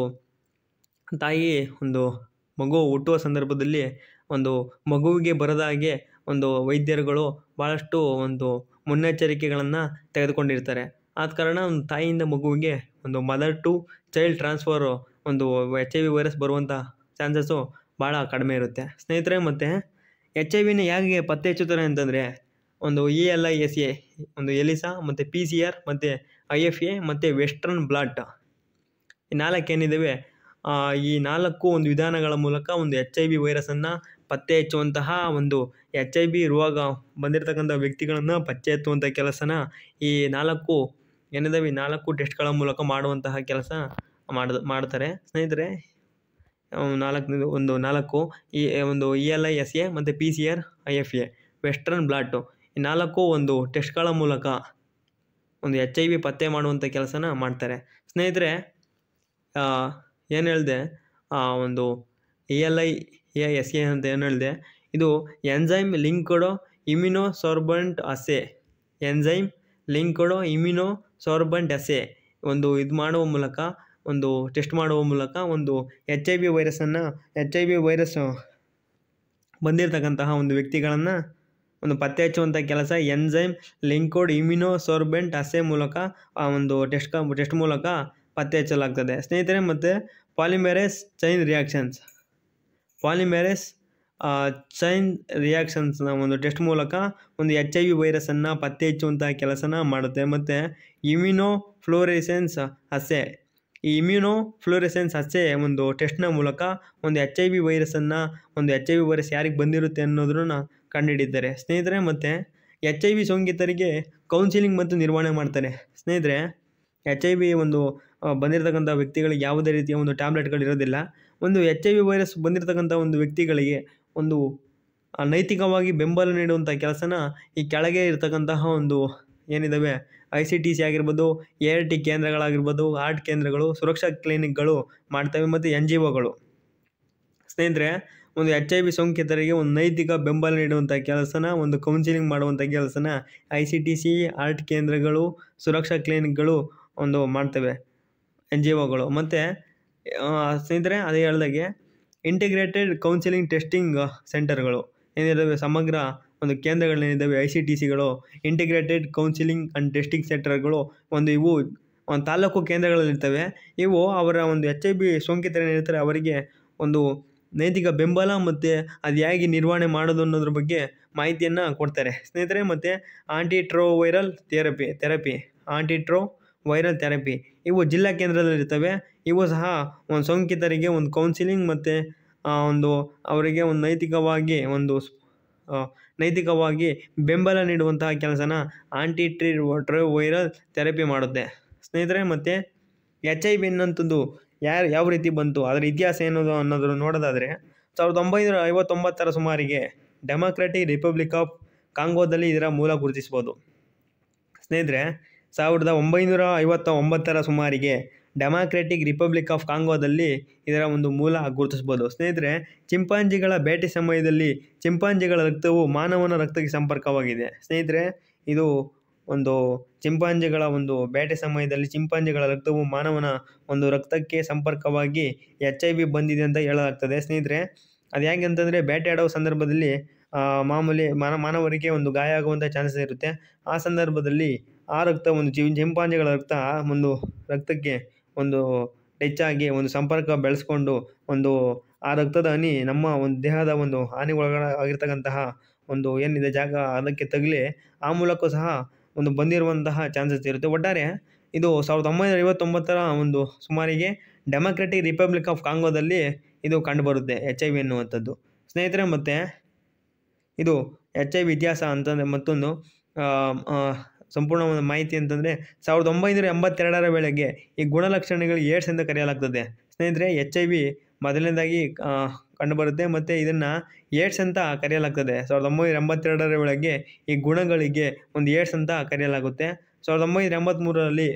ತಾಯಿ ಒಂದು ಮಗು ಹುಟ್ಟುವ ಸಂದರ್ಭದಲ್ಲಿ ಒಂದು ಮಗುವಿಗೆ ಬರದ ಹಾಗೆ ಒಂದು ವೈದ್ಯರುಗಳು ಭಾಳಷ್ಟು ಒಂದು ಮುನ್ನೆಚ್ಚರಿಕೆಗಳನ್ನು ತೆಗೆದುಕೊಂಡಿರ್ತಾರೆ ಆದ ಕಾರಣ ಒಂದು ತಾಯಿಯಿಂದ ಮಗುವಿಗೆ ಒಂದು ಮದರ್ ಟು ಚೈಲ್ಡ್ ಟ್ರಾನ್ಸ್ಫರು ಒಂದು ಎಚ್ ಐ ವಿ ವೈರಸ್ ಬರುವಂಥ ಚಾನ್ಸಸ್ಸು ಭಾಳ ಕಡಿಮೆ ಇರುತ್ತೆ ಸ್ನೇಹಿತರೆ ಮತ್ತು ಎಚ್ ಐ ವಿನ ಹೇಗೆ ಪತ್ತೆ ಹಚ್ಚುತ್ತಾರೆ ಅಂತಂದರೆ ಒಂದು E L I S A ಒಂದು ಎಲಿಸಾ ಮತ್ತು ಪಿ ಸಿ ಆರ್ ಮತ್ತು ಐ ಎಫ್ ಎ ಮತ್ತು ವೆಸ್ಟರ್ನ್ ಬ್ಲಾಟ್ ಈ ನಾಲ್ಕು ಏನಿದ್ದಾವೆ ಈ ನಾಲ್ಕು ಒಂದು ವಿಧಾನಗಳ ಮೂಲಕ ಒಂದು ಎಚ್ ಐ ವಿ ವೈರಸನ್ನು ಪತ್ತೆ ಹಚ್ಚುವಂತಹ ಒಂದು ಎಚ್ ಐ ವಿ ರೋಗ ಬಂದಿರತಕ್ಕಂಥ ವ್ಯಕ್ತಿಗಳನ್ನು ಪತ್ತೆ ಹಚ್ಚುವಂಥ ಕೆಲಸನ ಈ ನಾಲ್ಕು ಏನಿದ್ದಾವೆ ಈ ನಾಲ್ಕು ಟೆಸ್ಟ್ಗಳ ಮೂಲಕ ಮಾಡುವಂತಹ ಕೆಲಸ ಮಾಡ್ ಮಾಡ್ತಾರೆ ಸ್ನೇಹಿತರೆ ನಾಲ್ಕು ಒಂದು ನಾಲ್ಕು ಈ ಒಂದು E L I S A ಮತ್ತು P C R I F A Western blot ಈ ನಾಲ್ಕು ಒಂದು ಟೆಸ್ಟ್ಗಳ ಮೂಲಕ ಒಂದು ಎಚ್ ಐ ವಿ ಪತ್ತೆ ಮಾಡುವಂಥ ಕೆಲಸನ ಮಾಡ್ತಾರೆ ಸ್ನೇಹಿತರೆ ಏನು ಹೇಳಿದೆ ಒಂದು E L I A S A ಅಂತ ಏನು ಹೇಳಿದೆ ಇದು ಎನ್ಝೈಮ್ ಲಿಂಕ್ಡ್ ಇಮ್ಯುನೋ ಸೋರ್ಬಂಟ್ ಅಸೆ ಎನ್ಝೈಮ್ ಲಿಂಕ್ಡ್ ಇಮ್ಯುನೋ ಸೋರ್ಬಂಟ್ ಅಸೆ ಒಂದು ಇದು ಮಾಡುವ ಮೂಲಕ ಒಂದು ಟೆಸ್ಟ್ ಮಾಡುವ ಮೂಲಕ ಒಂದು ಎಚ್ ಐ ವಿ ವೈರಸನ್ನು ಎಚ್ ಐ ವಿ ವೈರಸ್ಸು ಬಂದಿರತಕ್ಕಂತಹ ಒಂದು ವ್ಯಕ್ತಿಗಳನ್ನು ಒಂದು ಪತ್ತೆ ಹಚ್ಚುವಂಥ ಕೆಲಸ ಎನ್ಝೈಮ್ ಲಿಂಕೋಡ್ ಇಮ್ಯುನೋ ಸೋರ್ಬೆಂಟ್ ಅಸೆ ಮೂಲಕ ಆ ಒಂದು ಟೆಸ್ಟ್ ಟೆಸ್ಟ್ ಮೂಲಕ ಪತ್ತೆ ಹಚ್ಚಲಾಗ್ತದೆ ಸ್ನೇಹಿತರೆ ಮತ್ತು polymerase chain reactions polymerase chain ರಿಯಾಕ್ಷನ್ಸ್ನ ಒಂದು ಟೆಸ್ಟ್ ಮೂಲಕ ಒಂದು ಎಚ್ ಐ ವಿ ವೈರಸನ್ನು ಪತ್ತೆ ಹಚ್ಚುವಂಥ ಕೆಲಸನ ಮಾಡುತ್ತೆ ಮತ್ತು ಇಮ್ಯುನೋ ಫ್ಲೋರೆಸೆನ್ಸ್ ಅಸೆ ಈ ಇಮ್ಯುನೋ ಫ್ಲೋರೆಸೆನ್ಸ್ ಅಸೆ ಒಂದು ಟೆಸ್ಟ್ನ ಮೂಲಕ ಒಂದು ಎಚ್ ಐ ವಿ ವೈರಸನ್ನು ಒಂದು ಎಚ್ ಐ ವಿ ವೈರಸ್ ಯಾರಿಗೆ ಬಂದಿರುತ್ತೆ ಅನ್ನೋದನ್ನ ಕಂಡುಹಿಡಿದ್ದಾರೆ ಸ್ನೇಹಿತರೆ ಮತ್ತು ಎಚ್ ಐ ವಿ ಸೋಂಕಿತರಿಗೆ ಕೌನ್ಸಿಲಿಂಗ್ ಮತ್ತು ನಿರ್ವಹಣೆ ಮಾಡ್ತಾರೆ ಸ್ನೇಹಿತರೆ ಎಚ್ ಐ ವಿ ಒಂದು ಬಂದಿರತಕ್ಕಂಥ ವ್ಯಕ್ತಿಗಳಿಗೆ ಯಾವುದೇ ರೀತಿಯ ಒಂದು ಟ್ಯಾಬ್ಲೆಟ್ಗಳು ಇರೋದಿಲ್ಲ ಒಂದು ಎಚ್ ಐ ವಿ ವೈರಸ್ ಬಂದಿರತಕ್ಕಂಥ ಒಂದು ವ್ಯಕ್ತಿಗಳಿಗೆ ಒಂದು ನೈತಿಕವಾಗಿ ಬೆಂಬಲ ನೀಡುವಂಥ ಕೆಲಸನ ಈ ಕೆಳಗೆ ಇರತಕ್ಕಂತಹ ಒಂದು ಏನಿದ್ದಾವೆ ಐ ಸಿ ಟಿ ಸಿ ಆಗಿರ್ಬೋದು ಎ ಆರ್ ಟಿ ಕೇಂದ್ರಗಳಾಗಿರ್ಬೋದು ಆರ್ಟ್ ಕೇಂದ್ರಗಳು ಸುರಕ್ಷಾ ಕ್ಲಿನಿಕ್ಗಳು ಮಾಡ್ತವೆ ಮತ್ತು ಎನ್ ಜಿ ಒಗಳು ಸ್ನೇಹಿತರೆ ಒಂದು ಎಚ್ ಐ ವಿ ಸೋಂಕಿತರಿಗೆ ಒಂದು ನೈತಿಕ ಬೆಂಬಲ ನೀಡುವಂಥ ಕೆಲಸನ ಒಂದು ಕೌನ್ಸಿಲಿಂಗ್ ಮಾಡುವಂಥ ಕೆಲಸನ I C T C ART ಕೇಂದ್ರಗಳು ಸುರಕ್ಷಾ ಕ್ಲಿನಿಕ್ಗಳು ಒಂದು ಮಾಡ್ತವೆ ಎನ್ ಜಿ ಒಗಳು ಮತ್ತು ಸ್ನೇಹಿತರೆ ಅದೇ ಹೇಳ್ದಾಗೆ ಇಂಟಿಗ್ರೇಟೆಡ್ ಕೌನ್ಸಿಲಿಂಗ್ ಟೆಸ್ಟಿಂಗ್ ಸೆಂಟರ್ಗಳು ಏನಿದ್ದಾವೆ ಸಮಗ್ರ ಒಂದು ಕೇಂದ್ರಗಳೇನಿದ್ದಾವೆ ಐ ಸಿ ಟಿ ಸಿಗಳು ಇಂಟಿಗ್ರೇಟೆಡ್ ಕೌನ್ಸಿಲಿಂಗ್ ಆ್ಯಂಡ್ ಟೆಸ್ಟಿಂಗ್ ಸೆಂಟರ್ಗಳು ಒಂದು ಇವು ಒಂದು ತಾಲೂಕು ಕೇಂದ್ರಗಳಲ್ಲಿರ್ತವೆ ಇವು ಅವರ ಒಂದು ಎಚ್ ಐ ಬಿ ಸೋಂಕಿತರೇನಿರ್ತಾರೆ ಅವರಿಗೆ ಒಂದು ನೈತಿಕ ಬೆಂಬಲ ಮತ್ತು ಅದು ಹೇಗೆ ನಿರ್ವಹಣೆ ಮಾಡೋದು ಅನ್ನೋದ್ರ ಬಗ್ಗೆ ಮಾಹಿತಿಯನ್ನು ಕೊಡ್ತಾರೆ ಸ್ನೇಹಿತರೆ ಮತ್ತು antiretroviral therapy therapy antiretroviral therapy ಇವು ಜಿಲ್ಲಾ ಕೇಂದ್ರದಲ್ಲಿರ್ತವೆ ಇವು ಸಹ ಒಂದು ಸೋಂಕಿತರಿಗೆ ಒಂದು ಕೌನ್ಸಿಲಿಂಗ್ ಮತ್ತು ಒಂದು ಅವರಿಗೆ ಒಂದು ನೈತಿಕವಾಗಿ ಒಂದು ಸ್- ಆ, ನೈತಿಕವಾಗಿ ಬೆಂಬಲ ನೀಡುವಂತಹ ಕೆಲಸನ antiretroviral therapy ಮಾಡುತ್ತೆ ಸ್ನೇಹಿತರೆ ಮತ್ತು ಎಚ್ ಐ ವಿ ಅನ್ನೋಂಥದ್ದು ಯಾರು ಯಾವ ರೀತಿ ಬಂತು ಅದರ ಇತಿಹಾಸ ಏನದು ಅನ್ನೋದನ್ನು ನೋಡೋದಾದರೆ ಸಾವಿರದ ಒಂಬೈನೂರ ಐವತ್ತೊಂಬತ್ತರ ಸುಮಾರಿಗೆ ಡೆಮಾಕ್ರೆಟಿಕ್ ರಿಪಬ್ಲಿಕ್ ಆಫ್ ಕಾಂಗೋದಲ್ಲಿ ಇದರ ಮೂಲ ಗುರುತಿಸ್ಬೋದು ಸ್ನೇಹಿತರೆ ಸಾವಿರದ ಒಂಬೈನೂರ ಐವತ್ತ ಒಂಬತ್ತರ ಸುಮಾರಿಗೆ ಡೆಮಾಕ್ರೆಟಿಕ್ ರಿಪಬ್ಲಿಕ್ ಆಫ್ ಕಾಂಗೋದಲ್ಲಿ ಇದರ ಒಂದು ಮೂಲ ಗುರುತಿಸ್ಬೋದು ಸ್ನೇಹಿತರೆ ಚಿಂಪಾಂಜಿಗಳ ಬೇಟೆ ಸಮಯದಲ್ಲಿ ಚಿಂಪಾಂಜಿಗಳ ರಕ್ತವು ಮಾನವನ ರಕ್ತಕ್ಕೆ ಸಂಪರ್ಕವಾಗಿದೆ ಸ್ನೇಹಿತರೆ ಇದು ಒಂದು ಚಿಂಪಾಂಜಿಗಳ ಒಂದು ಬೇಟೆ ಸಮಯದಲ್ಲಿ ಚಿಂಪಾಂಜಿಗಳ ರಕ್ತವು ಮಾನವನ ಒಂದು ರಕ್ತಕ್ಕೆ ಸಂಪರ್ಕವಾಗಿ ಎಚ್ ಐ ವಿ ಬಂದಿದೆ ಅಂತ ಹೇಳಲಾಗ್ತದೆ ಸ್ನೇಹಿತರೆ ಅದು ಹೇಗೆ ಅಂತಂದರೆ ಬೇಟೆಯಾಡುವ ಸಂದರ್ಭದಲ್ಲಿ ಆ, ಮಾಮೂಲಿ ಮಾನ ಮಾನವರಿಗೆ ಒಂದು ಗಾಯ ಆಗುವಂಥ ಚಾನ್ಸಸ್ ಇರುತ್ತೆ ಆ ಸಂದರ್ಭದಲ್ಲಿ ಆ ರಕ್ತ ಒಂದು ಚಿಂ ಚಿಂಪಾಂಜಿಗಳ ರಕ್ತ ಆ ಒಂದು ರಕ್ತಕ್ಕೆ ಒಂದು ಟಚ್ ಆಗಿ ಒಂದು ಸಂಪರ್ಕ ಬೆಳೆಸ್ಕೊಂಡು ಒಂದು ಆ ರಕ್ತದ ಹನಿ ನಮ್ಮ ಒಂದು ದೇಹದ ಒಂದು ಹಾನಿಗೊಳಗ ಆಗಿರ್ತಕ್ಕಂತಹ ಒಂದು ಏನಿದೆ ಜಾಗ ಅದಕ್ಕೆ ತಗಲಿ ಆ ಮೂಲಕ ಸಹ ಒಂದು ಬಂದಿರುವಂತಹ ಚಾನ್ಸಸ್ ಇರುತ್ತೆ ಒಟ್ಟಾರೆ ಇದು ಸಾವಿರದ ಒಂಬೈನೂರ ಐವತ್ತೊಂಬತ್ತರ ಒಂದು ಸುಮಾರಿಗೆ ಡೆಮಾಕ್ರೆಟಿಕ್ ರಿಪಬ್ಲಿಕ್ ಆಫ್ ಕಾಂಗೋದಲ್ಲಿ ಇದು ಕಂಡುಬರುತ್ತೆ ಎಚ್ ಐ ವಿ ಎನ್ನುವಂಥದ್ದು ಸ್ನೇಹಿತರೆ ಮತ್ತು ಇದು ಎಚ್ ಐ ವಿ ಇತಿಹಾಸ ಅಂತಂದರೆ ಮತ್ತೊಂದು ಆ, ಆ, ಸಂಪೂರ್ಣ ಒಂದು ಮಾಹಿತಿ ಅಂತಂದರೆ ಸಾವಿರದ ಒಂಬೈನೂರ ಎಂಬತ್ತೆರಡರ ವೇಳೆಗೆ ಈ ಗುಣಲಕ್ಷಣಗಳಿಗೆ ಏಡ್ಸ್ ಎಂದು ಕರೆಯಲಾಗ್ತದೆ ಸ್ನೇಹಿತರೆ ಎಚ್ ಐ ವಿ ಮೊದಲನೇದಾಗಿ ಆ, ಕಂಡುಬರುತ್ತೆ ಮತ್ತು ಇದನ್ನು ಏಡ್ಸ್ ಅಂತ ಕರೆಯಲಾಗ್ತದೆ ಸಾವಿರದ ಒಂಬೈನೂರ ಎಂಬತ್ತೆರಡರ ವೇಳೆಗೆ ಈ ಗುಣಗಳಿಗೆ ಒಂದು ಏಡ್ಸ್ ಅಂತ ಕರೆಯಲಾಗುತ್ತೆ ಸಾವಿರದ ಒಂಬೈನೂರ ಎಂಬತ್ತ್ಮೂರರಲ್ಲಿ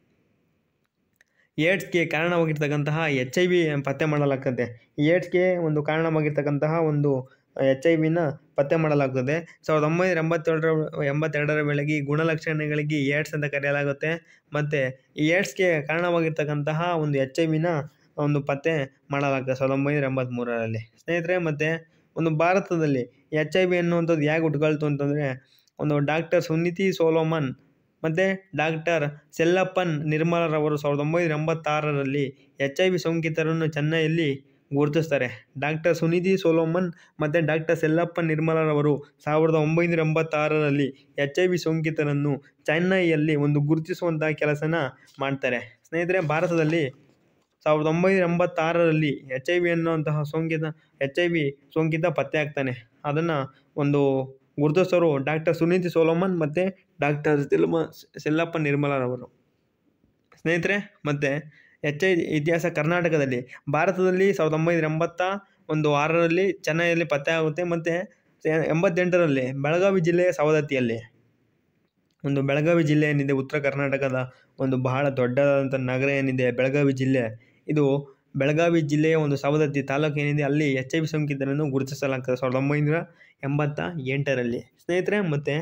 ಏಡ್ಸ್ಗೆ ಕಾರಣವಾಗಿರ್ತಕ್ಕಂತಹ ಎಚ್ ಐ ವಿ ಪತ್ತೆ ಮಾಡಲಾಗ್ತದೆ ಈ ಏಡ್ಸ್ಗೆ ಒಂದು ಕಾರಣವಾಗಿರ್ತಕ್ಕಂತಹ ಒಂದು ಎಚ್ ಐ ವಿನ ಪತ್ತೆ ಮಾಡಲಾಗ್ತದೆ ಸಾವಿರದ ಒಂಬೈನೂರ ಎಂಬತ್ತೇಳರ ಎಂಬತ್ತೆರಡರ ವೇಳೆಗೆ ಈ ಗುಣಲಕ್ಷಣಗಳಿಗೆ ಏಡ್ಸ್ ಅಂತ ಕರೆಯಲಾಗುತ್ತೆ ಮತ್ತು ಈ ಏಡ್ಸ್ಗೆ ಕಾರಣವಾಗಿರ್ತಕ್ಕಂತಹ ಒಂದು ಎಚ್ ಐ ವಿನ ಒಂದು ಪತ್ತೆ ಮಾಡಲಾಗ್ತದೆ ಸಾವಿರದ ಒಂಬೈನೂರ ಎಂಬತ್ತ್ಮೂರರಲ್ಲಿ ಸ್ನೇಹಿತರೆ ಮತ್ತು ಒಂದು ಭಾರತದಲ್ಲಿ ಎಚ್ ಐ ವಿ ಅನ್ನುವಂಥದ್ದು ಹೇಗೆ ಹುಟ್ಕೊಳ್ತು ಅಂತಂದರೆ ಒಂದು ಡಾಕ್ಟರ್ ಸುನಿತಿ ಸೋಲೋಮನ್ ಮತ್ತು ಡಾಕ್ಟರ್ ಸೆಲ್ಲಪ್ಪನ್ ನಿರ್ಮಲರವರು ಸಾವಿರದ ಒಂಬೈನೂರ ಎಂಬತ್ತಾರರಲ್ಲಿ ಎಚ್ ಐ ವಿ ಸೋಂಕಿತರನ್ನು ಚೆನ್ನೈಯಲ್ಲಿ ಗುರುತಿಸ್ತಾರೆ ಡಾಕ್ಟರ್ ಸುನಿಧಿ ಸೋಲೋಮನ್ ಮತ್ತು ಡಾಕ್ಟರ್ ಸೆಲ್ಲಪ್ಪನ್ ನಿರ್ಮಲರವರು ಸಾವಿರದ ಒಂಬೈನೂರ ಎಂಬತ್ತಾರರಲ್ಲಿ ಎಚ್ ಐ ವಿ ಸೋಂಕಿತರನ್ನು ಚೆನ್ನೈಯಲ್ಲಿ ಒಂದು ಗುರುತಿಸುವಂತಹ ಕೆಲಸನ ಮಾಡ್ತಾರೆ ಸ್ನೇಹಿತರೆ ಭಾರತದಲ್ಲಿ ಸಾವಿರದ ಒಂಬೈನೂರ ಎಂಬತ್ತಾರರಲ್ಲಿ ಎಚ್ ಐ ವಿ ಅನ್ನುವಂತಹ ಸೋಂಕಿತ ಎಚ್ ಐ ವಿ ಸೋಂಕಿತ ಪತ್ತೆ ಆಗ್ತಾನೆ ಅದನ್ನು ಒಂದು ಗುರುತಿಸೋರು ಡಾಕ್ಟರ್ ಸುನೀತಿ ಸೋಲೋಮನ್ ಮತ್ತು ಡಾಕ್ಟರ್ ಸೆಲ್ಮ ಸೆಲ್ಲಪ್ಪ ನಿರ್ಮಲರವರು ಸ್ನೇಹಿತರೆ ಮತ್ತು ಎಚ್ ಐ ಇತಿಹಾಸ ಕರ್ನಾಟಕದಲ್ಲಿ ಭಾರತದಲ್ಲಿ ಸಾವಿರದ ಒಂಬೈನೂರ ಎಂಬತ್ತ ಒಂದು ಆರರಲ್ಲಿ ಚೆನ್ನೈಯಲ್ಲಿ ಪತ್ತೆ ಆಗುತ್ತೆ ಮತ್ತು ಎಂಬತ್ತೆಂಟರಲ್ಲಿ ಬೆಳಗಾವಿ ಜಿಲ್ಲೆಯ ಸವದತ್ತಿಯಲ್ಲಿ ಒಂದು ಬೆಳಗಾವಿ ಜಿಲ್ಲೆ ಏನಿದೆ ಉತ್ತರ ಕರ್ನಾಟಕದ ಒಂದು ಬಹಳ ದೊಡ್ಡದಾದಂಥ ನಗರ ಏನಿದೆ ಬೆಳಗಾವಿ ಜಿಲ್ಲೆ ಇದು ಬೆಳಗಾವಿ ಜಿಲ್ಲೆಯ ಒಂದು ಸವದತ್ತಿ ತಾಲೂಕು ಏನಿದೆ ಅಲ್ಲಿ ಎಚ್ ಐ ವಿ ಸೋಂಕಿತರನ್ನು ಗುರುತಿಸಲಾಗ್ತದೆ ಸಾವಿರದ ಒಂಬೈನೂರ ಎಂಬತ್ತ ಎಂಟರಲ್ಲಿ ಸ್ನೇಹಿತರೆ ಮತ್ತು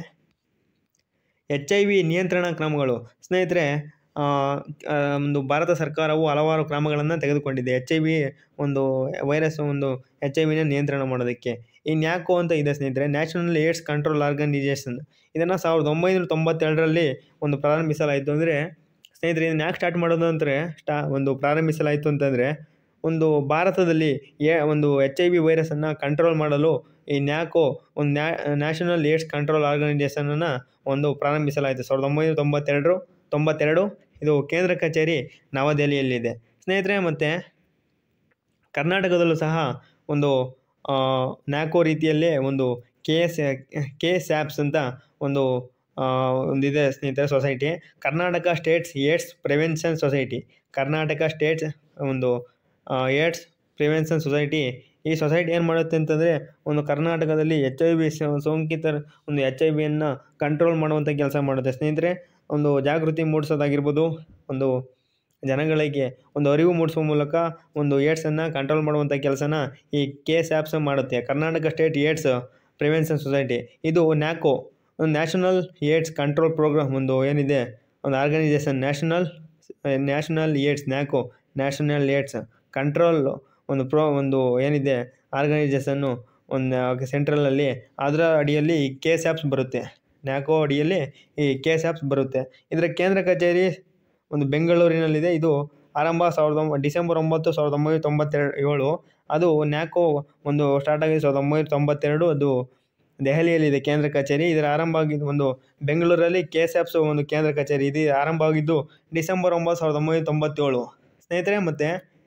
ಎಚ್ ಐ ವಿ ನಿಯಂತ್ರಣ ಕ್ರಮಗಳು ಸ್ನೇಹಿತರೆ ಆ, ಆ, ಒಂದು ಭಾರತ ಸರ್ಕಾರವು ಹಲವಾರು ಕ್ರಮಗಳನ್ನು ತೆಗೆದುಕೊಂಡಿದೆ ಎಚ್ ಐ ವಿ ಒಂದು ವೈರಸ್ ಒಂದು ಎಚ್ ಐ ವಿನ ನಿಯಂತ್ರಣ ಮಾಡೋದಕ್ಕೆ ಈ ನ್ಯಾಕೋ ಅಂತ ಇದೆ ಸ್ನೇಹಿತರೆ ನ್ಯಾಷನಲ್ ಏಡ್ಸ್ ಕಂಟ್ರೋಲ್ ಆರ್ಗನೈಜೇಷನ್ ಇದನ್ನು ಸಾವಿರದ ಒಂಬೈನೂರ ತೊಂಬತ್ತೆರಡರಲ್ಲಿ ಒಂದು ಪ್ರಾರಂಭಿಸಲಾಯಿತು ಅಂದರೆ ಸ್ನೇಹಿತರೆ ಇದನ್ನು ಯಾಕೆ ಸ್ಟಾರ್ಟ್ ಮಾಡೋದು ಅಂದರೆ ಸ್ಟಾ ಒಂದು ಪ್ರಾರಂಭಿಸಲಾಯಿತು ಅಂತಂದರೆ ಒಂದು ಭಾರತದಲ್ಲಿ ಏ ಒಂದು ಎಚ್ ಐ ವಿ ವೈರಸನ್ನು ಕಂಟ್ರೋಲ್ ಮಾಡಲು ಈ ನ್ಯಾಕೋ ಒಂದು ನ್ಯಾ ನ್ಯಾಷನಲ್ ಏಡ್ಸ್ ಕಂಟ್ರೋಲ್ ಆರ್ಗನೈಜೇಷನನ್ನು ಒಂದು ಪ್ರಾರಂಭಿಸಲಾಯಿತು ಸಾವಿರದ ಒಂಬೈನೂರ ತೊಂಬತ್ತೆರಡು ತೊಂಬತ್ತೆರಡು ಇದು ಕೇಂದ್ರ ಕಚೇರಿ ನವದೆಹಲಿಯಲ್ಲಿದೆ ಸ್ನೇಹಿತರೆ ಮತ್ತು ಕರ್ನಾಟಕದಲ್ಲೂ ಸಹ ಒಂದು ಆ, ನ್ಯಾಕೋ ರೀತಿಯಲ್ಲೇ ಒಂದು ಕೆ ಎಸ್ ಕೆ ಸ್ಯಾಪ್ಸ್ ಅಂತ ಒಂದು ಆ, ಒಂದಿದೆ ಸ್ನೇಹಿತರೆ society Karnataka states AIDS prevention society Karnataka states ಒಂದು ಆ, ಏಡ್ಸ್ ಪ್ರಿವೆನ್ಷನ್ ಸೊಸೈಟಿ ಈ ಸೊಸೈಟಿ ಏನು ಮಾಡುತ್ತೆ ಅಂತಂದರೆ ಒಂದು ಕರ್ನಾಟಕದಲ್ಲಿ ಎಚ್ ಐ ವಿ ಸೋಂಕಿತರ ಒಂದು ಎಚ್ ಐ ವಿಯನ್ನು ಕಂಟ್ರೋಲ್ ಮಾಡುವಂಥ ಕೆಲಸ ಮಾಡುತ್ತೆ ಸ್ನೇಹಿತರೆ ಒಂದು ಜಾಗೃತಿ ಮೂಡಿಸೋದಾಗಿರ್ಬೋದು ಒಂದು ಜನಗಳಿಗೆ ಒಂದು ಅರಿವು ಮೂಡಿಸುವ ಮೂಲಕ ಒಂದು ಏಡ್ಸನ್ನು ಕಂಟ್ರೋಲ್ ಮಾಡುವಂಥ ಕೆಲಸನ ಈ ಕೆ ಸ್ಯಾಪ್ಸ್ ಮಾಡುತ್ತೆ Karnataka state AIDS prevention society ಇದು ನ್ಯಾಕೋ ಒಂದು ನ್ಯಾಷನಲ್ ಏಡ್ಸ್ ಕಂಟ್ರೋಲ್ ಪ್ರೋಗ್ರಾಮ್ ಒಂದು ಏನಿದೆ ಒಂದು organisation national national AIDS NACO national AIDS control ಒಂದು ಪ್ರೋ ಒಂದು ಏನಿದೆ ಆರ್ಗನೈಜೇಷನ್ನು ಒಂದು ಸೆಂಟ್ರಲಲ್ಲಿ ಅದರ ಅಡಿಯಲ್ಲಿ ಈ ಕೆ ಸ್ಯಾಪ್ಸ್ ಬರುತ್ತೆ ನ್ಯಾಕೋ ಅಡಿಯಲ್ಲಿ ಈ ಕೆ ಸ್ಯಾಪ್ಸ್ ಬರುತ್ತೆ ಇದರ ಕೇಂದ್ರ ಕಚೇರಿ ಒಂದು ಬೆಂಗಳೂರಿನಲ್ಲಿದೆ ಇದು ಆರಂಭ ಸಾವಿರದ ಒಂಬ ಡಿಸೆಂಬರ್ ಒಂಬತ್ತು ಸಾವಿರದ ಒಂಬೈನೂರ ತೊಂಬತ್ತೆರಡು ಏಳು ಅದು ನ್ಯಾಕೋ ಒಂದು ಸ್ಟಾರ್ಟ್ ಆಗಿದೆ ಸಾವಿರದ ಒಂಬೈನೂರ ತೊಂಬತ್ತೆರಡು ಅದು ದೆಹಲಿಯಲ್ಲಿದೆ ಕೇಂದ್ರ ಕಚೇರಿ ಇದರ ಆರಂಭ ಆಗಿದ್ದು ಒಂದು ಬೆಂಗಳೂರಲ್ಲಿ ಕೆ ಎಸ್ ಎಫ್ಸ್ ಒಂದು ಕೇಂದ್ರ ಕಚೇರಿ ಇದು ಆರಂಭ ಆಗಿದ್ದು ಡಿಸೆಂಬರ್ ಒಂಬತ್ತು ಸಾವಿರದ ಒಂಬೈನೂರ ತೊಂಬತ್ತೇಳು ಸ್ನೇಹಿತರೆ ಮತ್ತು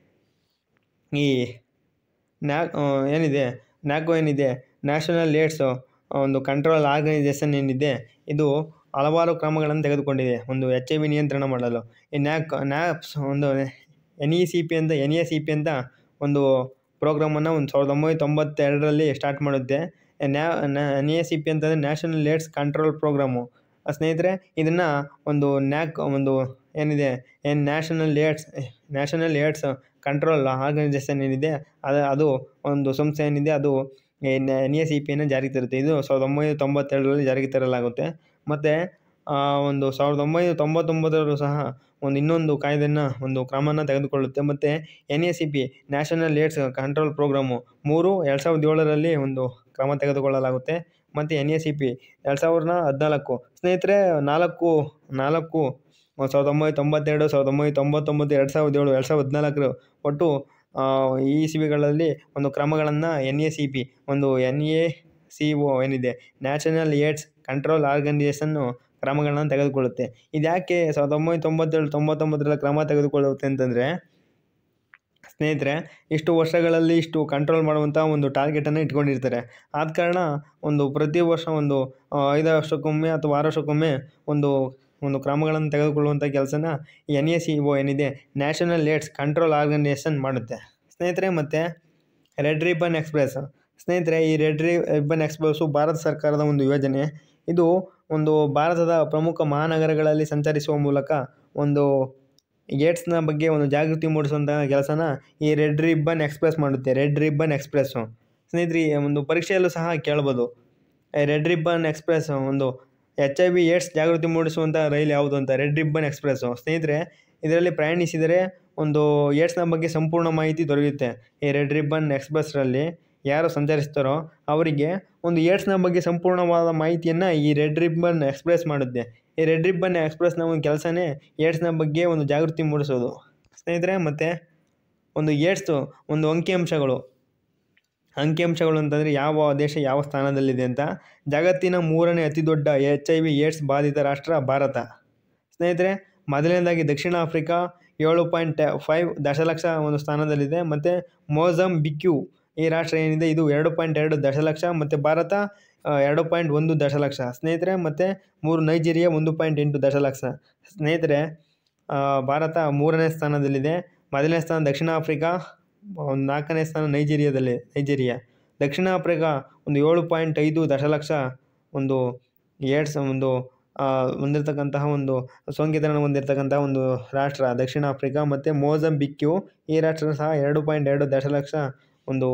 ಈ ನ್ಯಾ ಏನಿದೆ ನ್ಯಾಕೋ ಏನಿದೆ ನ್ಯಾಷನಲ್ ಏಡ್ಸ್ ಒಂದು ಕಂಟ್ರೋಲ್ ಆರ್ಗನೈಸೇಷನ್ ಏನಿದೆ ಇದು ಹಲವಾರು ಕ್ರಮಗಳನ್ನು ತೆಗೆದುಕೊಂಡಿದೆ ಒಂದು ಎಚ್ ಐ ವಿ ನಿಯಂತ್ರಣ ಮಾಡಲು ಈ ನ್ಯಾಕ್ ನ್ಯಾಪ್ಸ್ ಒಂದು ಎನ್ ಇ ಸಿ ಪಿ ಅಂತ ಎನ್ ಎ ಸಿ ಪಿ ಅಂತ ಒಂದು ಪ್ರೋಗ್ರಾಮನ್ನು ಒಂದು ಸಾವಿರದ ಒಂಬೈನೂರ ತೊಂಬತ್ತೆರಡರಲ್ಲಿ ಸ್ಟಾರ್ಟ್ ಮಾಡುತ್ತೆ ನ್ಯಾ ಎನ್ ಎ ಸಿ ಪಿ ಅಂತಂದರೆ ನ್ಯಾಷನಲ್ ಏಡ್ಸ್ ಕಂಟ್ರೋಲ್ ಪ್ರೋಗ್ರಾಮು ಸ್ನೇಹಿತರೆ ಇದನ್ನು ಒಂದು ನ್ಯಾಕ್ ಒಂದು ಏನಿದೆ ಏನು national AIDS national AIDS control organisation ಏನಿದೆ ಅದು ಅದು ಒಂದು ಸಂಸ್ಥೆ ಏನಿದೆ ಅದು ಎನ್ ಎನ್ ಎ ಸಿ ಪಿಯನ್ನು ಜಾರಿಗೆ ತರುತ್ತೆ ಇದು ಸಾವಿರದ ಒಂಬೈನೂರ ತೊಂಬತ್ತೆರಡರಲ್ಲಿ ಜಾರಿಗೆ ತರಲಾಗುತ್ತೆ ಮತ್ತು ಒಂದು ಸಾವಿರದ ಒಂಬೈನೂರ ತೊಂಬತ್ತೊಂಬತ್ತರಲ್ಲೂ ಸಹ ಒಂದು ಇನ್ನೊಂದು ಕಾಯ್ದೆಯನ್ನು ಒಂದು ಕ್ರಮನ ತೆಗೆದುಕೊಳ್ಳುತ್ತೆ ಮತ್ತು N A C P national AIDS control programme ಮೂರು ಎರಡು ಸಾವಿರದ ಏಳರಲ್ಲಿ ಒಂದು ಕ್ರಮ ತೆಗೆದುಕೊಳ್ಳಲಾಗುತ್ತೆ ಮತ್ತು ಎನ್ ಎ ಸಿ ಪಿ ಎರಡು ಸಾವಿರದ ಹದಿನಾಲ್ಕು ಸ್ನೇಹಿತರೆ ನಾಲ್ಕು ನಾಲ್ಕು ಸಾವಿರದ ಒಂಬೈನೂರ ತೊಂಬತ್ತೆರಡು ಸಾವಿರದ ಒಂಬೈನೂರ ತೊಂಬತ್ತೊಂಬತ್ತು ಎರಡು ಸಾವಿರದ ಏಳು ಎರಡು ಸಾವಿರದ ಹದಿನಾಲ್ಕರು ಒಟ್ಟು ಈ ಇಸವಿಗಳಲ್ಲಿ ಒಂದು ಕ್ರಮಗಳನ್ನು ಎನ್ ಎ ಸಿ ಪಿ ಒಂದು ಎನ್ ಎ ಸಿ ಒ ಏನಿದೆ ನ್ಯಾಷನಲ್ ಏಡ್ಸ್ ಕಂಟ್ರೋಲ್ ಆರ್ಗನೈಸೇಷನ್ನು ಕ್ರಮಗಳನ್ನು ತೆಗೆದುಕೊಳ್ಳುತ್ತೆ ಇದು ಯಾಕೆ ಸಾವಿರದ ಒಂಬೈನೂರ ತೊಂಬತ್ತೇಳು ತೊಂಬತ್ತೊಂಬತ್ತರಲ್ಲಿ ಕ್ರಮ ತೆಗೆದುಕೊಳ್ಳುತ್ತೆ ಅಂತಂದರೆ ಸ್ನೇಹಿತರೆ ಇಷ್ಟು ವರ್ಷಗಳಲ್ಲಿ ಇಷ್ಟು ಕಂಟ್ರೋಲ್ ಮಾಡುವಂಥ ಒಂದು ಟಾರ್ಗೆಟನ್ನು ಇಟ್ಕೊಂಡಿರ್ತಾರೆ ಆದ ಕಾರಣ ಒಂದು ಪ್ರತಿ ವರ್ಷ ಒಂದು ಐದು ವರ್ಷಕ್ಕೊಮ್ಮೆ ಅಥವಾ ಆರು ವರ್ಷಕ್ಕೊಮ್ಮೆ ಒಂದು ಒಂದು ಕ್ರಮಗಳನ್ನು ತೆಗೆದುಕೊಳ್ಳುವಂಥ ಕೆಲಸನ ಎನ್ ಎ ಸಿ ಒ ಏನಿದೆ ನ್ಯಾಷನಲ್ ಏಡ್ಸ್ ಕಂಟ್ರೋಲ್ ಆರ್ಗನೈಸೇಷನ್ ಮಾಡುತ್ತೆ ಸ್ನೇಹಿತರೆ ಮತ್ತು ರೆಡ್ ರಿಬ್ಬನ್ ಎಕ್ಸ್ಪ್ರೆಸ್ ಸ್ನೇಹಿತರೆ ಈ ರೆಡ್ ರಿಬ್ಬನ್ ಎಕ್ಸ್ಪ್ರೆಸ್ಸು ಭಾರತ ಸರ್ಕಾರದ ಒಂದು ಯೋಜನೆ ಇದು ಒಂದು ಭಾರತದ ಪ್ರಮುಖ ಮಹಾನಗರಗಳಲ್ಲಿ ಸಂಚರಿಸುವ ಮೂಲಕ ಒಂದು ಏಡ್ಸ್ನ ಬಗ್ಗೆ ಒಂದು ಜಾಗೃತಿ ಮೂಡಿಸುವಂಥ ಕೆಲಸನ ಈ ರೆಡ್ ರಿಬ್ಬನ್ ಎಕ್ಸ್ಪ್ರೆಸ್ ಮಾಡುತ್ತೆ ರೆಡ್ ರಿಬ್ಬನ್ ಎಕ್ಸ್ಪ್ರೆಸ್ಸು ಸ್ನೇಹಿತರೆ ಈ ಒಂದು ಪರೀಕ್ಷೆಯಲ್ಲೂ ಸಹ ಕೇಳ್ಬೋದು ರೆಡ್ ರಿಬ್ಬನ್ ಎಕ್ಸ್ಪ್ರೆಸ್ ಒಂದು ಎಚ್ ಐ ವಿ ಏಡ್ಸ್ ಜಾಗೃತಿ ಮೂಡಿಸುವಂಥ ರೈಲು ಯಾವುದು ಅಂತ ರೆಡ್ ರಿಬ್ಬನ್ ಎಕ್ಸ್ಪ್ರೆಸ್ಸು ಸ್ನೇಹಿತರೆ ಇದರಲ್ಲಿ ಪ್ರಯಾಣಿಸಿದರೆ ಒಂದು ಏಡ್ಸ್ನ ಬಗ್ಗೆ ಸಂಪೂರ್ಣ ಮಾಹಿತಿ ದೊರೆಯುತ್ತೆ ಈ ರೆಡ್ ರಿಬ್ಬನ್ ಎಕ್ಸ್ಪ್ರೆಸ್ರಲ್ಲಿ ಯಾರು ಸಂಚರಿಸ್ತಾರೋ ಅವರಿಗೆ ಒಂದು ಏಡ್ಸ್ನ ಬಗ್ಗೆ ಸಂಪೂರ್ಣವಾದ ಮಾಹಿತಿಯನ್ನು ಈ ರೆಡ್ ರಿಬ್ಬನ್ ಎಕ್ಸ್ಪ್ರೆಸ್ ಮಾಡುತ್ತೆ ಈ ರೆಡ್ ರಿಬ್ಬನ್ ಎಕ್ಸ್ಪ್ರೆಸ್ನ ಒಂದು ಕೆಲಸನೇ ಏಡ್ಸ್ನ ಬಗ್ಗೆ ಒಂದು ಜಾಗೃತಿ ಮೂಡಿಸೋದು ಸ್ನೇಹಿತರೆ ಮತ್ತು ಒಂದು ಏಡ್ಸು ಒಂದು ಅಂಕಿಅಂಶಗಳು ಅಂಕಿಅಂಶಗಳು ಅಂತಂದರೆ ಯಾವ ದೇಶ ಯಾವ ಸ್ಥಾನದಲ್ಲಿದೆ ಅಂತ ಜಗತ್ತಿನ ಮೂರನೇ ಅತಿ ದೊಡ್ಡ ಎಚ್ ಐ ವಿ ಏಡ್ಸ್ ಬಾಧಿತ ರಾಷ್ಟ್ರ ಭಾರತ ಸ್ನೇಹಿತರೆ ಮೊದಲನೇದಾಗಿ ದಕ್ಷಿಣ ಆಫ್ರಿಕಾ ಏಳು ಪಾಯಿಂಟ್ ಫೈವ್ ದಶಲಕ್ಷ ಒಂದು ಸ್ಥಾನದಲ್ಲಿದೆ ಮತ್ತು ಮೋಸಮ್ ಬಿಕ್ಯೂ ಈ ರಾಷ್ಟ್ರ ಏನಿದೆ ಇದು ಎರಡು ಪಾಯಿಂಟ್ ಎರಡು ದಶಲಕ್ಷ ಮತ್ತು ಭಾರತ ಎರಡು ಪಾಯಿಂಟ್ ಒಂದು ದಶಲಕ್ಷ ಸ್ನೇಹಿತರೆ ಮತ್ತು ಮೂರು ನೈಜೀರಿಯಾ ಒಂದು ಪಾಯಿಂಟ್ ಎಂಟು ದಶಲಕ್ಷ ಸ್ನೇಹಿತರೆ ಭಾರತ ಮೂರನೇ ಸ್ಥಾನದಲ್ಲಿದೆ ಮೊದಲನೇ ಸ್ಥಾನ ದಕ್ಷಿಣ ಆಫ್ರಿಕಾ ಒಂದು ನಾಲ್ಕನೇ ಸ್ಥಾನ ನೈಜೀರಿಯಾದಲ್ಲಿ ನೈಜೀರಿಯಾ ದಕ್ಷಿಣ ಆಫ್ರಿಕಾ ಒಂದು ಏಳು ಪಾಯಿಂಟ್ ಐದು ದಶಲಕ್ಷ ಒಂದು ಏಡ್ಸ್ ಒಂದು ಹೊಂದಿರತಕ್ಕಂತಹ ಒಂದು ಸೋಂಕಿತರನ್ನು ಹೊಂದಿರತಕ್ಕಂತಹ ಒಂದು ರಾಷ್ಟ್ರ ದಕ್ಷಿಣ ಆಫ್ರಿಕಾ ಮತ್ತು ಮೋಸಂಬಿಕ್ಯು ಈ ರಾಷ್ಟ್ರ ಸಹ ಎರಡು ಪಾಯಿಂಟ್ ಎರಡು ದಶಲಕ್ಷ ಒಂದು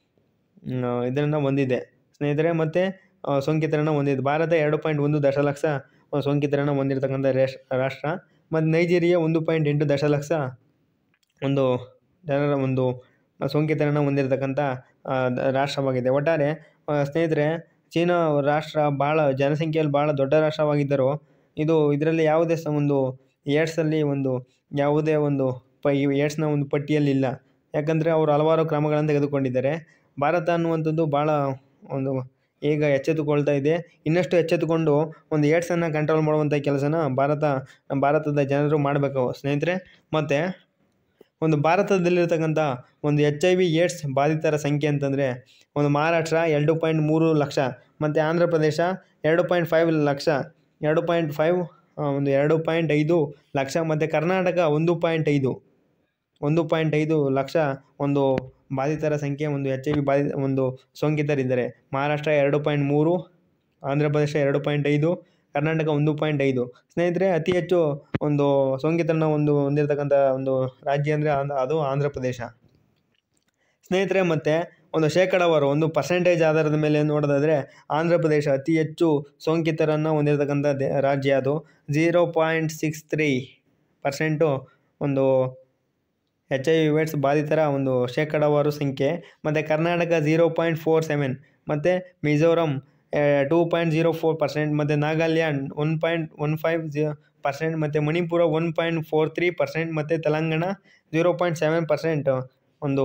ಇದನ್ನು ಹೊಂದಿದೆ ಸ್ನೇಹಿತರೆ ಮತ್ತು ಸೋಂಕಿತರನ್ನು ಹೊಂದಿದೆ ಭಾರತ ಎರಡು ಪಾಯಿಂಟ್ ಒಂದು ದಶಲಕ್ಷ ಸೋಂಕಿತರನ್ನು ಹೊಂದಿರತಕ್ಕಂಥ ರೇಷ್ ರಾಷ್ಟ್ರ ಮತ್ತು ನೈಜೀರಿಯಾ ಒಂದು ಪಾಯಿಂಟ್ ಎಂಟು ದಶಲಕ್ಷ ಒಂದು ಜನರ ಒಂದು ಸೋಂಕಿತರನ್ನು ಹೊಂದಿರತಕ್ಕಂಥ ರಾಷ್ಟ್ರವಾಗಿದೆ ಒಟ್ಟಾರೆ ಸ್ನೇಹಿತರೆ ಚೀನಾ ರಾಷ್ಟ್ರ ಭಾಳ ಜನಸಂಖ್ಯೆಯಲ್ಲಿ ಭಾಳ ದೊಡ್ಡ ರಾಷ್ಟ್ರವಾಗಿದ್ದರೂ ಇದು ಇದರಲ್ಲಿ ಯಾವುದೇ ಸಹ ಒಂದು ಏಡ್ಸಲ್ಲಿ ಒಂದು ಯಾವುದೇ ಒಂದು ಪ ಈ ಏಡ್ಸ್ನ ಒಂದು ಪಟ್ಟಿಯಲ್ಲಿಲ್ಲ ಯಾಕಂದರೆ ಅವರು ಹಲವಾರು ಕ್ರಮಗಳನ್ನು ತೆಗೆದುಕೊಂಡಿದ್ದಾರೆ ಭಾರತ ಅನ್ನುವಂಥದ್ದು ಭಾಳ ಒಂದು ಈಗ ಎಚ್ಚೆತ್ತುಕೊಳ್ತಾ ಇದೆ ಇನ್ನಷ್ಟು ಎಚ್ಚೆತ್ತುಕೊಂಡು ಒಂದು ಏಡ್ಸನ್ನು ಕಂಟ್ರೋಲ್ ಮಾಡುವಂಥ ಕೆಲಸನ ಭಾರತ ನಮ್ಮ ಭಾರತದ ಜನರು ಮಾಡಬೇಕು ಸ್ನೇಹಿತರೆ ಮತ್ತು ಒಂದು ಭಾರತದಲ್ಲಿರ್ತಕ್ಕಂಥ ಒಂದು ಎಚ್ ಐ ವಿ ಏಡ್ಸ್ ಬಾಧಿತರ ಸಂಖ್ಯೆ ಅಂತಂದರೆ ಒಂದು ಮಹಾರಾಷ್ಟ್ರ ಎರಡು ಪಾಯಿಂಟ್ ಮೂರು ಲಕ್ಷ ಮತ್ತು ಆಂಧ್ರ ಪ್ರದೇಶ ಎರಡು ಪಾಯಿಂಟ್ ಫೈವ್ ಲಕ್ಷ ಎರಡು ಪಾಯಿಂಟ್ ಫೈವ್ ಒಂದು ಎರಡು ಪಾಯಿಂಟ್ ಐದು ಲಕ್ಷ ಮತ್ತು ಕರ್ನಾಟಕ ಒಂದು ಪಾಯಿಂಟ್ ಐದು ಒಂದು ಪಾಯಿಂಟ್ ಐದು ಲಕ್ಷ ಒಂದು ಬಾಧಿತರ ಸಂಖ್ಯೆ ಒಂದು ಎಚ್ ಐ ವಿ ಬಾಧಿ ಒಂದು ಸೋಂಕಿತರಿದ್ದಾರೆ ಮಹಾರಾಷ್ಟ್ರ ಎರಡು ಪಾಯಿಂಟ್ ಮೂರು ಆಂಧ್ರ ಪ್ರದೇಶ ಎರಡು ಪಾಯಿಂಟ್ ಐದು ಕರ್ನಾಟಕ ಒಂದು ಪಾಯಿಂಟ್ ಐದು ಸ್ನೇಹಿತರೆ ಅತಿ ಹೆಚ್ಚು ಒಂದು ಸೋಂಕಿತರನ್ನ ಒಂದು ಹೊಂದಿರತಕ್ಕಂಥ ಒಂದು ರಾಜ್ಯ ಅಂದರೆ ಅದು ಆಂಧ್ರ ಪ್ರದೇಶ ಸ್ನೇಹಿತರೆ ಮತ್ತು ಒಂದು ಶೇಕಡಾವಾರು ಒಂದು ಪರ್ಸೆಂಟೇಜ್ ಆಧಾರದ ಮೇಲೆ ನೋಡೋದಾದರೆ ಆಂಧ್ರ ಪ್ರದೇಶ ಅತಿ ಹೆಚ್ಚು ಸೋಂಕಿತರನ್ನು ಹೊಂದಿರತಕ್ಕಂಥ ದೇ ರಾಜ್ಯ ಅದು zero point six three percent ಒಂದು ಎಚ್ ಐ ವಿ ಏಡ್ಸ್ ಬಾಧಿತರ ಒಂದು ಶೇಕಡಾವಾರು ಸಂಖ್ಯೆ ಮತ್ತು Karnataka zero point four seven ಮತ್ತು Mizoram two point zero four percent ಮತ್ತು Nagaland one point one five ಜಿ ಪರ್ಸೆಂಟ್ ಮತ್ತು Manipur one point four three percent ಮತ್ತು Telangana zero point seven percent ಒಂದು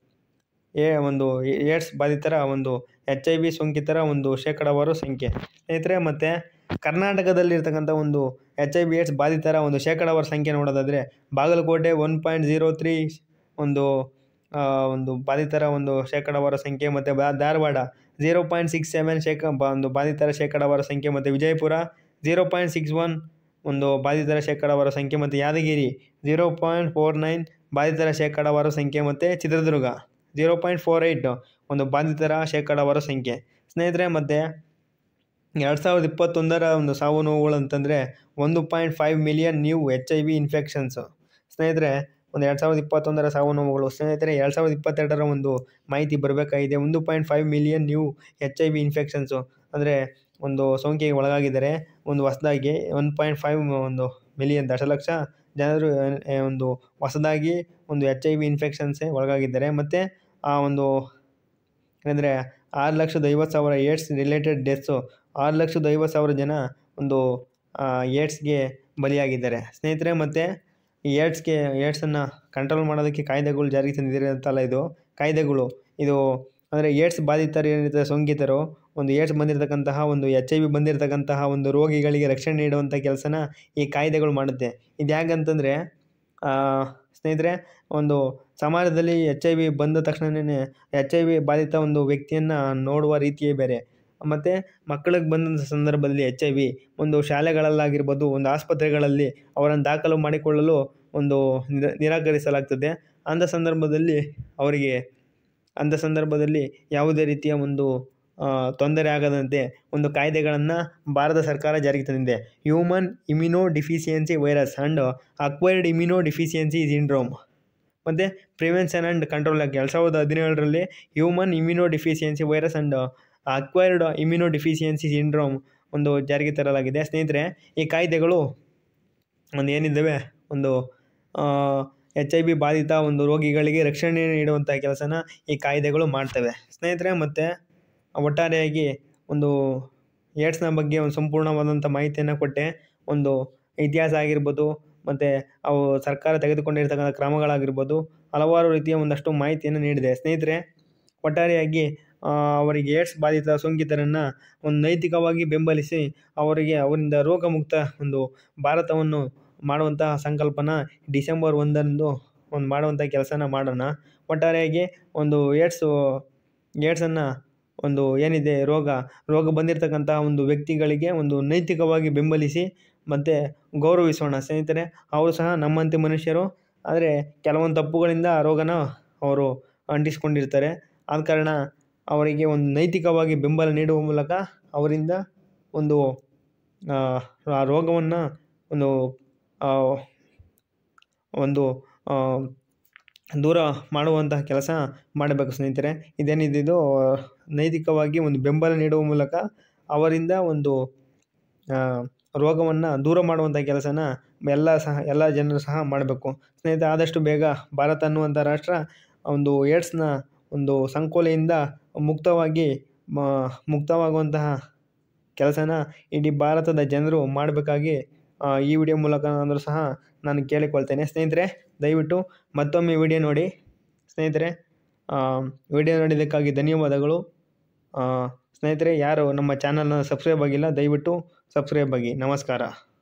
ಏ ಒಂದು ಏಡ್ಸ್ ಬಾಧಿತರ ಒಂದು ಎಚ್ ಐ ವಿ ಸೋಂಕಿತರ ಒಂದು ಶೇಕಡಾವಾರು ಸಂಖ್ಯೆ ಸ್ನೇಹಿತರೆ ಮತ್ತು ಕರ್ನಾಟಕದಲ್ಲಿರ್ತಕ್ಕಂಥ ಒಂದು ಎಚ್ ಐ ವಿ ಏಡ್ಸ್ ಬಾಧಿತರ ಒಂದು ಶೇಕಡಾವಾರು ಸಂಖ್ಯೆ ನೋಡೋದಾದರೆ Bagalkote one point zero three ಒಂದು ಒಂದು ಬಾಧಿತರ ಒಂದು ಶೇಕಡಾವಾರು ಸಂಖ್ಯೆ ಮತ್ತು ಬಾ Dharwad zero point six seven ಶೇಕ ಬ ಒಂದು ಬಾಧಿತರ ಶೇಕಡಾವಾರು ಸಂಖ್ಯೆ ಮತ್ತು Vijayapura zero point six one ಒಂದು ಬಾಧಿತರ ಶೇಕಡಾವಾರು ಸಂಖ್ಯೆ ಮತ್ತು Yadgiri zero point four nine ಬಾಧಿತರ ಶೇಕಡಾವಾರು ಸಂಖ್ಯೆ ಮತ್ತು Chitradurga zero point four eight ಒಂದು ಬಾಧಿತರ ಶೇಕಡಾವಾರು ಸಂಖ್ಯೆ ಸ್ನೇಹಿತರೆ ಮತ್ತು ಎರಡು ಸಾವಿರದ ಇಪ್ಪತ್ತೊಂದರ ಒಂದು ಸಾವು ನೋವುಗಳು ಅಂತಂದರೆ ಒಂದು point five million new H I V infections ಸ್ನೇಹಿತರೆ ಒಂದು ಎರಡು ಸಾವಿರದ ಇಪ್ಪತ್ತೊಂದರ ಸಾವು ನೋವುಗಳು ಸ್ನೇಹಿತರೆ ಎರಡು ಸಾವಿರದ ಇಪ್ಪತ್ತೆರಡರ ಒಂದು ಮಾಹಿತಿ ಬರಬೇಕಾಗಿದೆ ಒಂದು point five million new H I V infections ಅಂದರೆ ಒಂದು ಸೋಂಕಿಗೆ ಒಳಗಾಗಿದ್ದಾರೆ ಒಂದು ಹೊಸದಾಗಿ ಒನ್ ಪಾಯಿಂಟ್ ಫೈವ್ ಒಂದು ಮಿಲಿಯನ್ ದಶಲಕ್ಷ ಜನರು ಒಂದು ಹೊಸದಾಗಿ ಒಂದು ಎಚ್ ಐ ವಿ ಇನ್ಫೆಕ್ಷನ್ಸ್ಗೆ ಒಳಗಾಗಿದ್ದಾರೆ ಮತ್ತು ಆ ಒಂದು ಏನಂದರೆ ಆರು ಲಕ್ಷದ ಐವತ್ತು ಸಾವಿರ ಏಡ್ಸ್ ರಿಲೇಟೆಡ್ ಡೆತ್ಸು ಆರು ಲಕ್ಷದ ಐವತ್ತು ಸಾವಿರ ಜನ ಒಂದು ಏಡ್ಸ್ಗೆ ಬಲಿಯಾಗಿದ್ದಾರೆ ಸ್ನೇಹಿತರೆ ಮತ್ತು ಈ ಏಡ್ಸ್ಗೆ ಏಡ್ಸನ್ನು ಕಂಟ್ರೋಲ್ ಮಾಡೋದಕ್ಕೆ ಕಾಯ್ದೆಗಳು ಜಾರಿಗೆ ತಂದಿರೋಂತಲ್ಲ ಇದು ಕಾಯ್ದೆಗಳು ಇದು ಅಂದರೆ ಏಡ್ಸ್ ಬಾಧಿತರು ಏನಿರ್ತಾರೆ ಸೋಂಕಿತರು ಒಂದು ಏಡ್ಸ್ ಬಂದಿರತಕ್ಕಂತಹ ಒಂದು ಎಚ್ ಐ ವಿ ಬಂದಿರತಕ್ಕಂತಹ ಒಂದು ರೋಗಿಗಳಿಗೆ ರಕ್ಷಣೆ ನೀಡುವಂಥ ಕೆಲಸನ ಈ ಕಾಯ್ದೆಗಳು ಮಾಡುತ್ತೆ ಇದು ಹೇಗಂತಂದರೆ ಸ್ನೇಹಿತರೆ ಒಂದು ಸಮಾಜದಲ್ಲಿ ಎಚ್ ಐ ವಿ ಬಂದ ತಕ್ಷಣವೇ ಎಚ್ ಐ ವಿ ಬಾಧಿತ ಒಂದು ವ್ಯಕ್ತಿಯನ್ನು ನೋಡುವ ರೀತಿಯೇ ಬೇರೆ ಮತ್ತು ಮಕ್ಕಳಿಗೆ ಬಂದಂಥ ಸಂದರ್ಭದಲ್ಲಿ ಎಚ್ ಐ ವಿ ಒಂದು ಶಾಲೆಗಳಲ್ಲಾಗಿರ್ಬೋದು ಒಂದು ಆಸ್ಪತ್ರೆಗಳಲ್ಲಿ ಅವರನ್ನು ದಾಖಲು ಮಾಡಿಕೊಳ್ಳಲು ಒಂದು ನಿರ ನಿರಾಕರಿಸಲಾಗ್ತದೆ ಅಂಥ ಸಂದರ್ಭದಲ್ಲಿ ಅವರಿಗೆ ಅಂಥ ಸಂದರ್ಭದಲ್ಲಿ ಯಾವುದೇ ರೀತಿಯ ಒಂದು ತೊಂದರೆ ಆಗದಂತೆ ಒಂದು ಕಾಯ್ದೆಗಳನ್ನು ಭಾರತ ಸರ್ಕಾರ ಜಾರಿಗೆ ತಂದಿದೆ human immunodeficiency virus and acquired immunodeficiency syndrome ಮತ್ತು ಪ್ರಿವೆನ್ಷನ್ ಆ್ಯಂಡ್ ಕಂಟ್ರೋಲ್ ಆ್ಯಕ್ಟ್ ಎರಡು ಸಾವಿರದ ಹದಿನೇಳರಲ್ಲಿ human immunodeficiency virus and acquired immunodeficiency syndrome ಒಂದು ಜಾರಿಗೆ ತರಲಾಗಿದೆ ಸ್ನೇಹಿತರೆ ಈ ಕಾಯ್ದೆಗಳು ಒಂದು ಏನಿದ್ದಾವೆ ಒಂದು ಎಚ್ ಐ ಬಿ ಬಾಧಿತ ಒಂದು ರೋಗಿಗಳಿಗೆ ರಕ್ಷಣೆ ನೀಡುವಂಥ ಕೆಲಸನ ಈ ಕಾಯ್ದೆಗಳು ಮಾಡ್ತವೆ ಸ್ನೇಹಿತರೆ ಮತ್ತು ಒಟ್ಟಾರೆಯಾಗಿ ಒಂದು ಏಡ್ಸ್ನ ಬಗ್ಗೆ ಒಂದು ಸಂಪೂರ್ಣವಾದಂಥ ಮಾಹಿತಿಯನ್ನು ಕೊಟ್ಟೆ ಒಂದು ಇತಿಹಾಸ ಆಗಿರ್ಬೋದು ಮತ್ತು ಅವು ಸರ್ಕಾರ ತೆಗೆದುಕೊಂಡಿರ್ತಕ್ಕಂಥ ಕ್ರಮಗಳಾಗಿರ್ಬೋದು ಹಲವಾರು ರೀತಿಯ ಒಂದಷ್ಟು ಮಾಹಿತಿಯನ್ನು ನೀಡಿದೆ ಸ್ನೇಹಿತರೆ ಒಟ್ಟಾರೆಯಾಗಿ ಅವರಿಗೆ ಏಡ್ಸ್ ಬಾಧಿತ ಸೋಂಕಿತರನ್ನು ಒಂದು ನೈತಿಕವಾಗಿ ಬೆಂಬಲಿಸಿ ಅವರಿಗೆ ಅವರಿಂದ ರೋಗಮುಕ್ತ ಒಂದು ಭಾರತವನ್ನು ಮಾಡುವಂತಹ ಸಂಕಲ್ಪನ ಡಿಸೆಂಬರ್ ಒಂದರಂದು ಒಂದು ಮಾಡುವಂಥ ಕೆಲಸನ ಮಾಡೋಣ ಒಟ್ಟಾರೆಯಾಗಿ ಒಂದು ಏಡ್ಸು ಏಡ್ಸನ್ನು ಒಂದು ಏನಿದೆ ರೋಗ ರೋಗ ಬಂದಿರತಕ್ಕಂಥ ಒಂದು ವ್ಯಕ್ತಿಗಳಿಗೆ ಒಂದು ನೈತಿಕವಾಗಿ ಬೆಂಬಲಿಸಿ ಮತ್ತು ಗೌರವಿಸೋಣ ಸ್ನೇಹಿತರೆ ಅವರು ಸಹ ನಮ್ಮಂತೆ ಮನುಷ್ಯರು ಆದರೆ ಕೆಲವೊಂದು ತಪ್ಪುಗಳಿಂದ ಆ ರೋಗನ ಅವರು ಅಂಟಿಸ್ಕೊಂಡಿರ್ತಾರೆ ಆದ ಕಾರಣ ಅವರಿಗೆ ಒಂದು ನೈತಿಕವಾಗಿ ಬೆಂಬಲ ನೀಡುವ ಮೂಲಕ ಅವರಿಂದ ಒಂದು ಆ ರೋಗವನ್ನು ಒಂದು ಒಂದು ದೂರ ಮಾಡುವಂತಹ ಕೆಲಸ ಮಾಡಬೇಕು ಸ್ನೇಹಿತರೆ ಇದೇನಿದ್ದು ನೈತಿಕವಾಗಿ ಒಂದು ಬೆಂಬಲ ನೀಡುವ ಮೂಲಕ ಅವರಿಂದ ಒಂದು ರೋಗವನ್ನು ದೂರ ಮಾಡುವಂಥ ಕೆಲಸನ ಎಲ್ಲ ಸಹ ಎಲ್ಲ ಜನರು ಸಹ ಮಾಡಬೇಕು ಸ್ನೇಹಿತರೆ ಆದಷ್ಟು ಬೇಗ ಭಾರತ ಅನ್ನುವಂಥ ರಾಷ್ಟ್ರ ಒಂದು ಏಡ್ಸ್ನ ಒಂದು ಸಂಕೋಲೆಯಿಂದ ಮುಕ್ತವಾಗಿ ಮುಕ್ತವಾಗುವಂತಹ ಕೆಲಸನ ಇಡೀ ಭಾರತದ ಜನರು ಮಾಡಬೇಕಾಗಿ ಈ ವಿಡಿಯೋ ಮೂಲಕ ಆದರೂ ಸಹ ನಾನು ಕೇಳಿಕೊಳ್ತೇನೆ ಸ್ನೇಹಿತರೆ ದಯವಿಟ್ಟು ಮತ್ತೊಮ್ಮೆ ವಿಡಿಯೋ ನೋಡಿ ಸ್ನೇಹಿತರೆ ವಿಡಿಯೋ ನೋಡಿದ್ದಕ್ಕಾಗಿ ಧನ್ಯವಾದಗಳು ಸ್ನೇಹಿತರೆ ಯಾರು ನಮ್ಮ ಚಾನಲ್ನ ಸಬ್ಸ್ಕ್ರೈಬ್ ಆಗಿಲ್ಲ ದಯವಿಟ್ಟು ಸಬ್ಸ್ಕ್ರೈಬ್ ಆಗಿ ನಮಸ್ಕಾರ